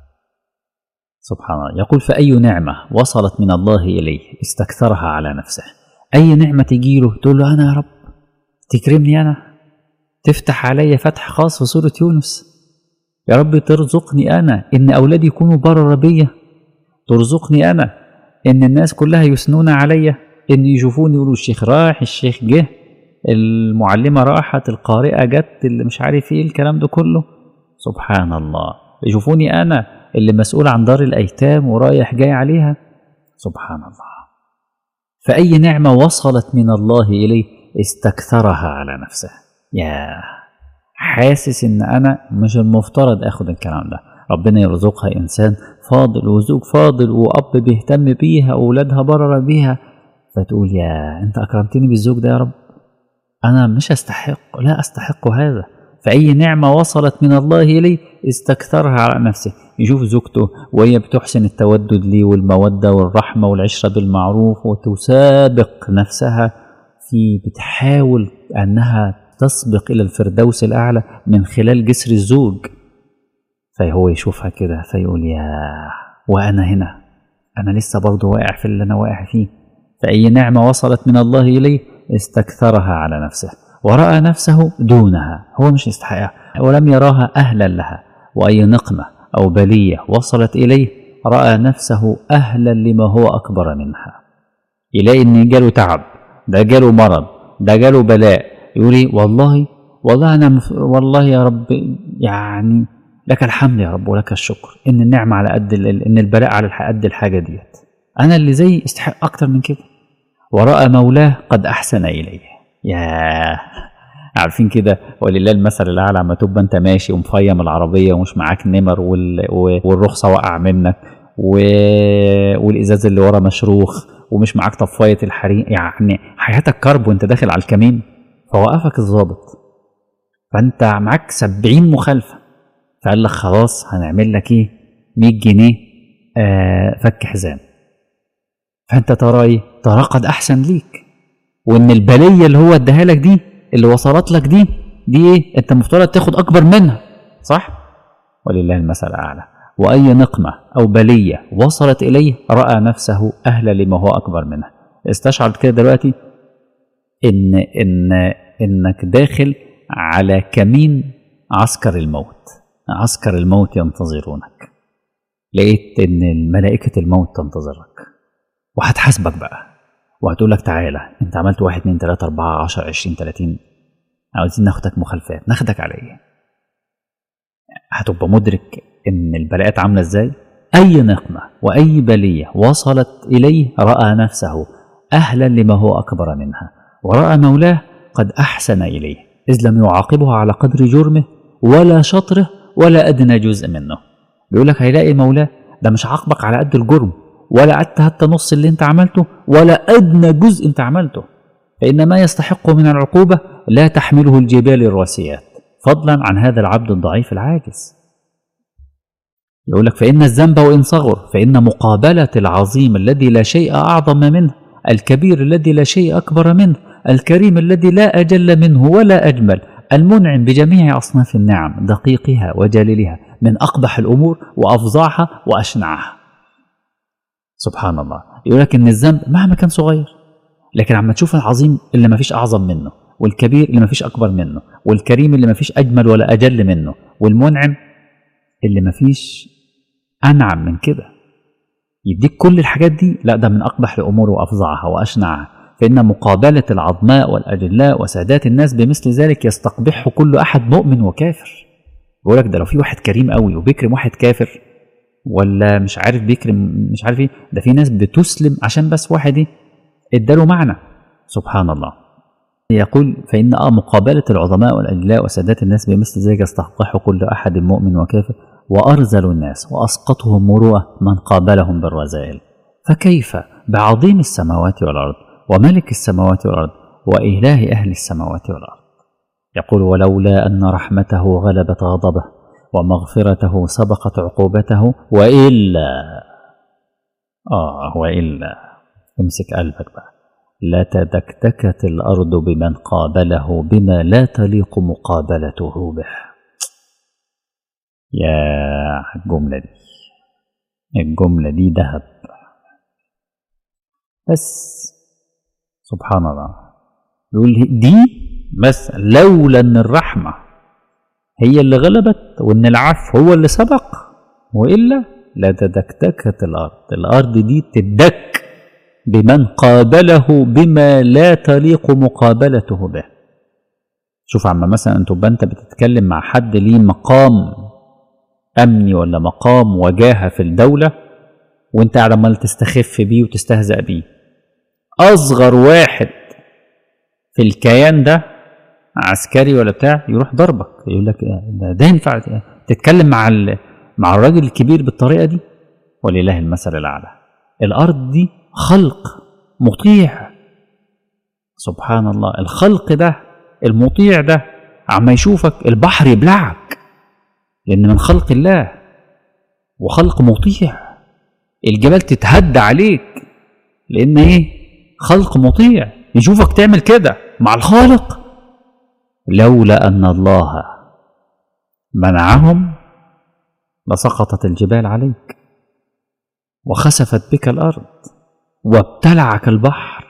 سبحان الله يقول فأي نعمة وصلت من الله إليه استكثرها على نفسه أي نعمة تجيله تقول له أنا يا رب تكرمني أنا تفتح علي فتح خاص في سورة يونس يا رب ترزقني أنا إن أولادي يكونوا برر بيا ترزقني أنا إن الناس كلها يثنون عليا إن يشوفوني يقولوا الشيخ راح الشيخ جه المعلمة راحت القارئة جت اللي مش عارف إيه الكلام ده كله سبحان الله يشوفوني أنا اللي مسؤول عن دار الأيتام ورايح جاي عليها سبحان الله فأي نعمة وصلت من الله إليه استكثرها على نفسه يا حاسس ان انا مش المفترض اخد الكلام ده ربنا يرزقها انسان فاضل وزوج فاضل واب بيهتم بيها واولادها برر بيها فتقول يا انت اكرمتني بالزوج ده يا رب انا مش استحق لا استحق هذا فاي نعمه وصلت من الله اليه استكثرها على نفسه يشوف زوجته وهي بتحسن التودد ليه والموده والرحمه والعشره بالمعروف وتسابق نفسها في بتحاول انها تسبق إلى الفردوس الأعلى من خلال جسر الزوج فهو يشوفها كده فيقول يا وأنا هنا أنا لسه برضه واقع في اللي أنا واقع فيه فأي نعمة وصلت من الله إليه استكثرها على نفسه ورأى نفسه دونها هو مش يستحقها ولم يراها أهلا لها وأي نقمة أو بلية وصلت إليه رأى نفسه أهلا لما هو أكبر منها يلاقي إن جاله تعب ده جاله مرض ده جاله بلاء يقول ايه والله والله انا مف... والله يا رب يعني لك الحمد يا رب ولك الشكر ان النعمه على قد ال... ان البلاء على قد الحاجه ديت انا اللي زي استحق اكتر من كده ورأى مولاه قد أحسن إليه يا عارفين كده ولله المثل الأعلى لما تبقى أنت ماشي ومفيم العربية ومش معاك نمر وال... والرخصة وقع منك و... والإزاز اللي ورا مشروخ ومش معاك طفاية الحريق يعني حياتك كرب وأنت داخل على الكمين فوقفك الظابط فأنت معاك سبعين مخالفة فقال لك خلاص هنعمل لك إيه 100 جنيه آه فك حزام فانت ترى ايه ترى قد احسن ليك وان البليه اللي هو اداها لك دي اللي وصلت لك دي دي ايه انت المفترض تاخد اكبر منها صح ولله المثل الاعلى واي نقمه او بليه وصلت اليه راى نفسه اهلا لما هو اكبر منها استشعر كده دلوقتي ان ان انك داخل على كمين عسكر الموت عسكر الموت ينتظرونك لقيت ان ملائكه الموت تنتظرك وهتحاسبك بقى وهتقول لك تعالى انت عملت واحد اتنين تلاته اربعه عشر عشرين تلاتين عاوزين ناخدك مخالفات ناخدك على ايه؟ هتبقى مدرك ان البلاءات عامله ازاي؟ اي نقمه واي بليه وصلت اليه راى نفسه اهلا لما هو اكبر منها وراى مولاه قد احسن اليه اذ لم يعاقبه على قدر جرمه ولا شطره ولا ادنى جزء منه بيقول لك هيلاقي مولاه ده مش عاقبك على قد الجرم ولا قعدت حتى نص اللي انت عملته ولا ادنى جزء انت عملته فان ما يستحق من العقوبه لا تحمله الجبال الراسيات فضلا عن هذا العبد الضعيف العاجز يقول لك فان الذنب وان صغر فان مقابله العظيم الذي لا شيء اعظم منه الكبير الذي لا شيء اكبر منه الكريم الذي لا اجل منه ولا اجمل المنعم بجميع اصناف النعم دقيقها وجليلها من اقبح الامور وافظعها واشنعها سبحان الله يقول لك ان الذنب مهما كان صغير لكن عما تشوف العظيم اللي ما فيش اعظم منه والكبير اللي ما فيش اكبر منه والكريم اللي ما فيش اجمل ولا اجل منه والمنعم اللي ما فيش انعم من كده يديك كل الحاجات دي لا ده من اقبح الامور وافظعها واشنعها فان مقابله العظماء والاجلاء وسادات الناس بمثل ذلك يستقبحه كل احد مؤمن وكافر بيقول لك ده لو في واحد كريم قوي وبيكرم واحد كافر ولا مش عارف بيكرم مش عارف ايه ده في ناس بتسلم عشان بس واحد ايه اداله معنى سبحان الله يقول فإن آه مقابلة العظماء والأجلاء وسادات الناس بمثل ذلك يستحقح كل أحد مؤمن وكافر وأرذل الناس وأسقطهم مروءة من قابلهم بالرذائل فكيف بعظيم السماوات والأرض وملك السماوات والأرض وإله أهل السماوات والأرض يقول ولولا أن رحمته غلبت غضبه ومغفرته سبقت عقوبته وإلا آه وإلا امسك قلبك بقى لتدكدكت الأرض بمن قابله بما لا تليق مقابلته به يا الجملة دي الجملة دي ذهب بس سبحان الله يقول دي بس لولا ان الرحمة هي اللي غلبت وان العفو هو اللي سبق والا لتدكدكت الارض الارض دي تدك بمن قابله بما لا تليق مقابلته به شوف عما مثلا انت تبقى انت بتتكلم مع حد ليه مقام امني ولا مقام وجاهه في الدوله وانت قاعد عمال تستخف بيه وتستهزأ بيه اصغر واحد في الكيان ده عسكري ولا بتاع يروح ضربك يقول لك ده, ده ينفع تتكلم مع مع الراجل الكبير بالطريقه دي ولله المثل الاعلى الارض دي خلق مطيع سبحان الله الخلق ده المطيع ده عما يشوفك البحر يبلعك لان من خلق الله وخلق مطيع الجبال تتهد عليك لان ايه خلق مطيع يشوفك تعمل كده مع الخالق لولا ان الله منعهم لسقطت الجبال عليك وخسفت بك الارض وابتلعك البحر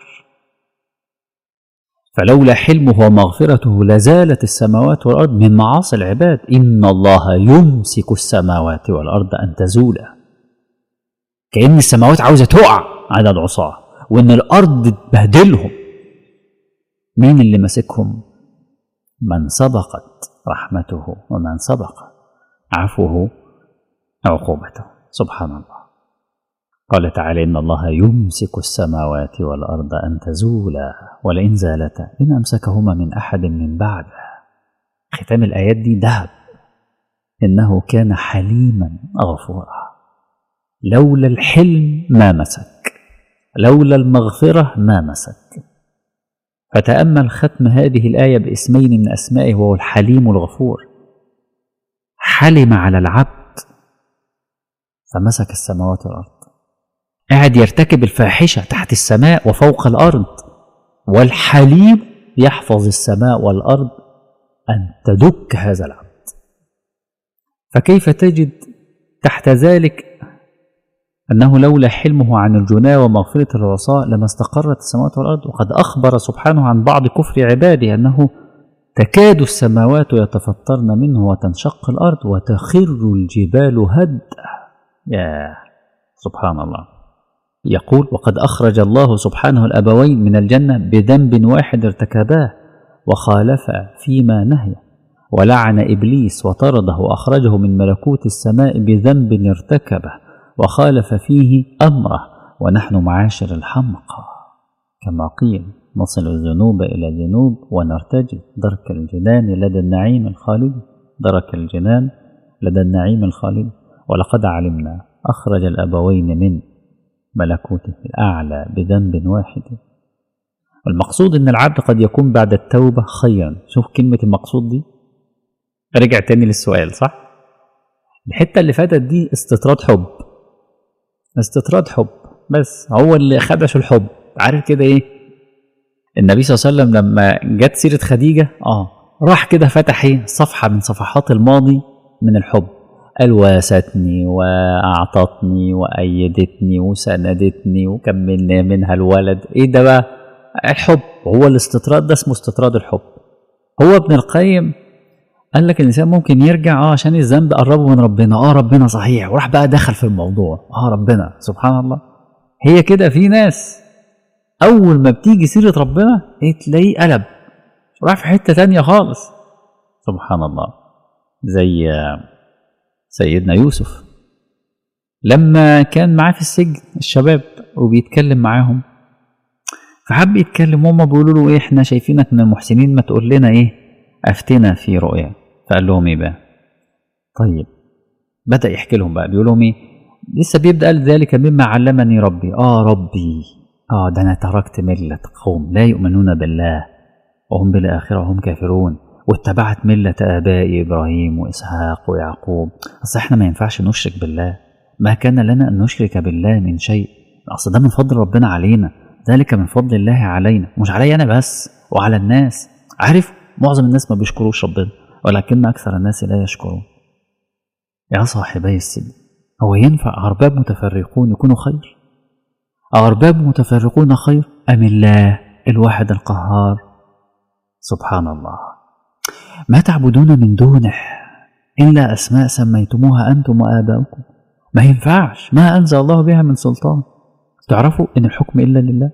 فلولا حلمه ومغفرته لزالت السماوات والارض من معاصي العباد ان الله يمسك السماوات والارض ان تزولا كان السماوات عاوزه تقع على العصاه وان الارض تبهدلهم مين اللي ماسكهم من سبقت رحمته ومن سبق عفوه عقوبته سبحان الله قال تعالى إن الله يمسك السماوات والأرض أن تزولا ولئن زالتا إن أمسكهما من أحد من بعده ختام الآيات دي ذهب إنه كان حليما غفورا لولا الحلم ما مسك لولا المغفرة ما مسك فتأمل ختم هذه الآية باسمين من أسمائه وهو الحليم الغفور حلم على العبد فمسك السماوات والأرض قاعد يرتكب الفاحشة تحت السماء وفوق الأرض والحليم يحفظ السماء والأرض أن تدك هذا العبد فكيف تجد تحت ذلك أنه لولا حلمه عن الجناة ومغفرة الرؤساء لما استقرت السماوات والأرض وقد أخبر سبحانه عن بعض كفر عباده أنه تكاد السماوات يتفطرن منه وتنشق الأرض وتخر الجبال هدا يا سبحان الله يقول وقد أخرج الله سبحانه الأبوين من الجنة بذنب واحد ارتكباه وخالفا فيما نهي ولعن إبليس وطرده وأخرجه من ملكوت السماء بذنب ارتكبه وخالف فيه أمره ونحن معاشر الحمقى كما قيل نصل الذنوب إلى الذنوب ونرتجي درك الجنان لدى النعيم الخالد درك الجنان لدى النعيم الخالد ولقد علمنا أخرج الأبوين من ملكوته الأعلى بذنب واحد المقصود أن العبد قد يكون بعد التوبة خيرا شوف كلمة المقصود دي رجع تاني للسؤال صح الحتة اللي فاتت دي استطراد حب استطراد حب بس هو اللي خدش الحب عارف كده ايه النبي صلى الله عليه وسلم لما جت سيرة خديجة اه راح كده فتح ايه صفحة من صفحات الماضي من الحب قال واستني واعطتني وايدتني وسندتني وكملنا منها الولد ايه ده بقى الحب هو الاستطراد ده اسمه استطراد الحب هو ابن القيم قال لك الانسان ممكن يرجع اه عشان الذنب قربه من ربنا اه ربنا صحيح وراح بقى دخل في الموضوع اه ربنا سبحان الله هي كده في ناس اول ما بتيجي سيره ربنا ايه تلاقيه قلب راح في حته تانية خالص سبحان الله زي سيدنا يوسف لما كان معاه في السجن الشباب وبيتكلم معاهم فحب يتكلم هما بيقولوا له ايه احنا شايفينك من المحسنين ما تقول لنا ايه افتنا في رؤيا فقال لهم ايه بقى طيب بدا يحكي لهم بقى بيقول لهم ايه لسه بيبدا قال ذلك مما علمني ربي اه ربي اه ده انا تركت مله قوم لا يؤمنون بالله وهم بالاخره هم كافرون واتبعت ملة آبائي إبراهيم وإسحاق ويعقوب أصل إحنا ما ينفعش نشرك بالله ما كان لنا أن نشرك بالله من شيء أصل ده من فضل ربنا علينا ذلك من فضل الله علينا مش علي أنا بس وعلى الناس عارف معظم الناس ما بيشكروش ربنا ولكن أكثر الناس لا يشكرون يا صاحبي السجن هو ينفع أرباب متفرقون يكونوا خير أرباب متفرقون خير أم الله الواحد القهار سبحان الله ما تعبدون من دونه إلا أسماء سميتموها أنتم وآباؤكم ما ينفعش ما أنزل الله بها من سلطان تعرفوا إن الحكم إلا لله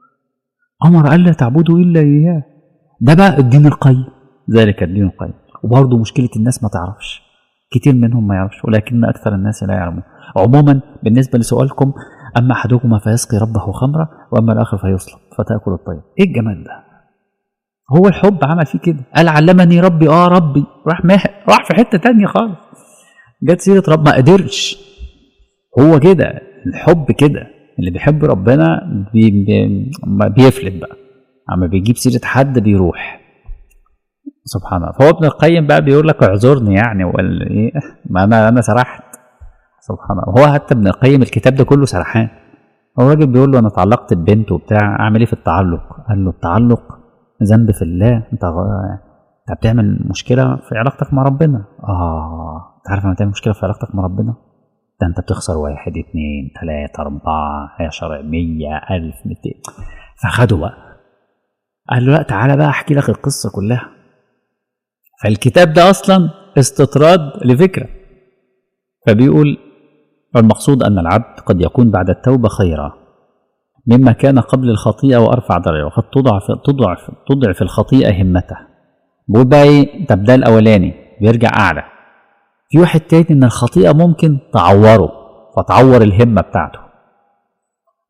أمر ألا تعبدوا إلا إياه ده بقى الدين القيم ذلك الدين القيم وبرضه مشكلة الناس ما تعرفش كتير منهم ما يعرفش ولكن أكثر الناس لا يعلمون عموما بالنسبة لسؤالكم أما أحدكما فيسقي ربه خمرة وأما الآخر فيصلب فتأكل الطير إيه الجمال ده هو الحب عمل فيه كده قال علمني ربي اه ربي راح ماهر راح في حته تانية خالص جت سيره رب ما قدرش هو كده الحب كده اللي بيحب ربنا بي بي بيفلت بقى اما بيجيب سيره حد بيروح سبحان الله فهو ابن القيم بقى بيقول لك اعذرني يعني ولا ايه ما انا انا سرحت سبحان الله هو حتى ابن القيم الكتاب ده كله سرحان هو الراجل بيقول له انا اتعلقت ببنت وبتاع اعمل ايه في التعلق قال له التعلق ذنب في الله انت انت بتعمل مشكله في علاقتك مع ربنا اه انت عارف لما تعمل مشكله في علاقتك مع ربنا ده انت بتخسر واحد اتنين تلاته اربعه عشرة مية الف ميتين فخده بقى قال له لا تعالى بقى احكي لك القصه كلها فالكتاب ده اصلا استطراد لفكره فبيقول المقصود ان العبد قد يكون بعد التوبه خيرا مما كان قبل الخطيئة وأرفع درجة وقد تضعف تضعف تضعف الخطيئة همته بيقول بقى إيه طب ده الأولاني بيرجع أعلى في واحد تاني إن الخطيئة ممكن تعوره فتعور الهمة بتاعته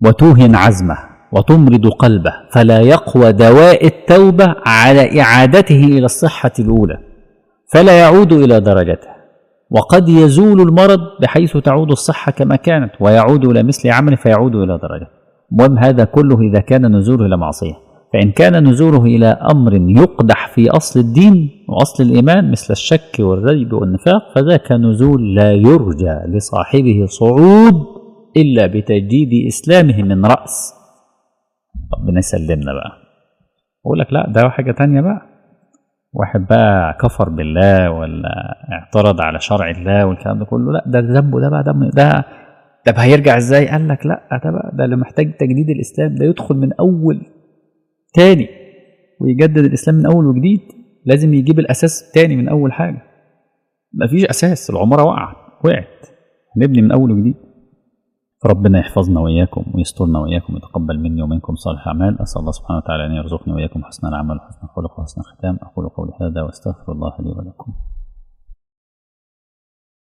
وتوهن عزمه وتمرض قلبه فلا يقوى دواء التوبة على إعادته إلى الصحة الأولى فلا يعود إلى درجته وقد يزول المرض بحيث تعود الصحة كما كانت ويعود إلى مثل عمله فيعود إلى درجته المهم هذا كله إذا كان نزوله إلى معصية فإن كان نزوله إلى أمر يقدح في أصل الدين وأصل الإيمان مثل الشك والريب والنفاق فذاك نزول لا يرجى لصاحبه صعود إلا بتجديد إسلامه من رأس ربنا يسلمنا بقى أقول لك لا ده حاجة تانية بقى واحد بقى كفر بالله ولا اعترض على شرع الله والكلام ده كله لا ده ذنبه ده بقى ده ده طب هيرجع ازاي؟ قال لك لا ده بقى ده اللي محتاج تجديد الاسلام ده يدخل من اول تاني ويجدد الاسلام من اول وجديد لازم يجيب الاساس تاني من اول حاجه مفيش اساس العماره وقعت وقعت نبني من اول وجديد فربنا يحفظنا واياكم ويسترنا واياكم ويتقبل مني ومنكم صالح الاعمال اسال الله سبحانه وتعالى ان يرزقني واياكم حسن العمل وحسن الخلق وحسن الختام اقول قولي هذا واستغفر الله لي ولكم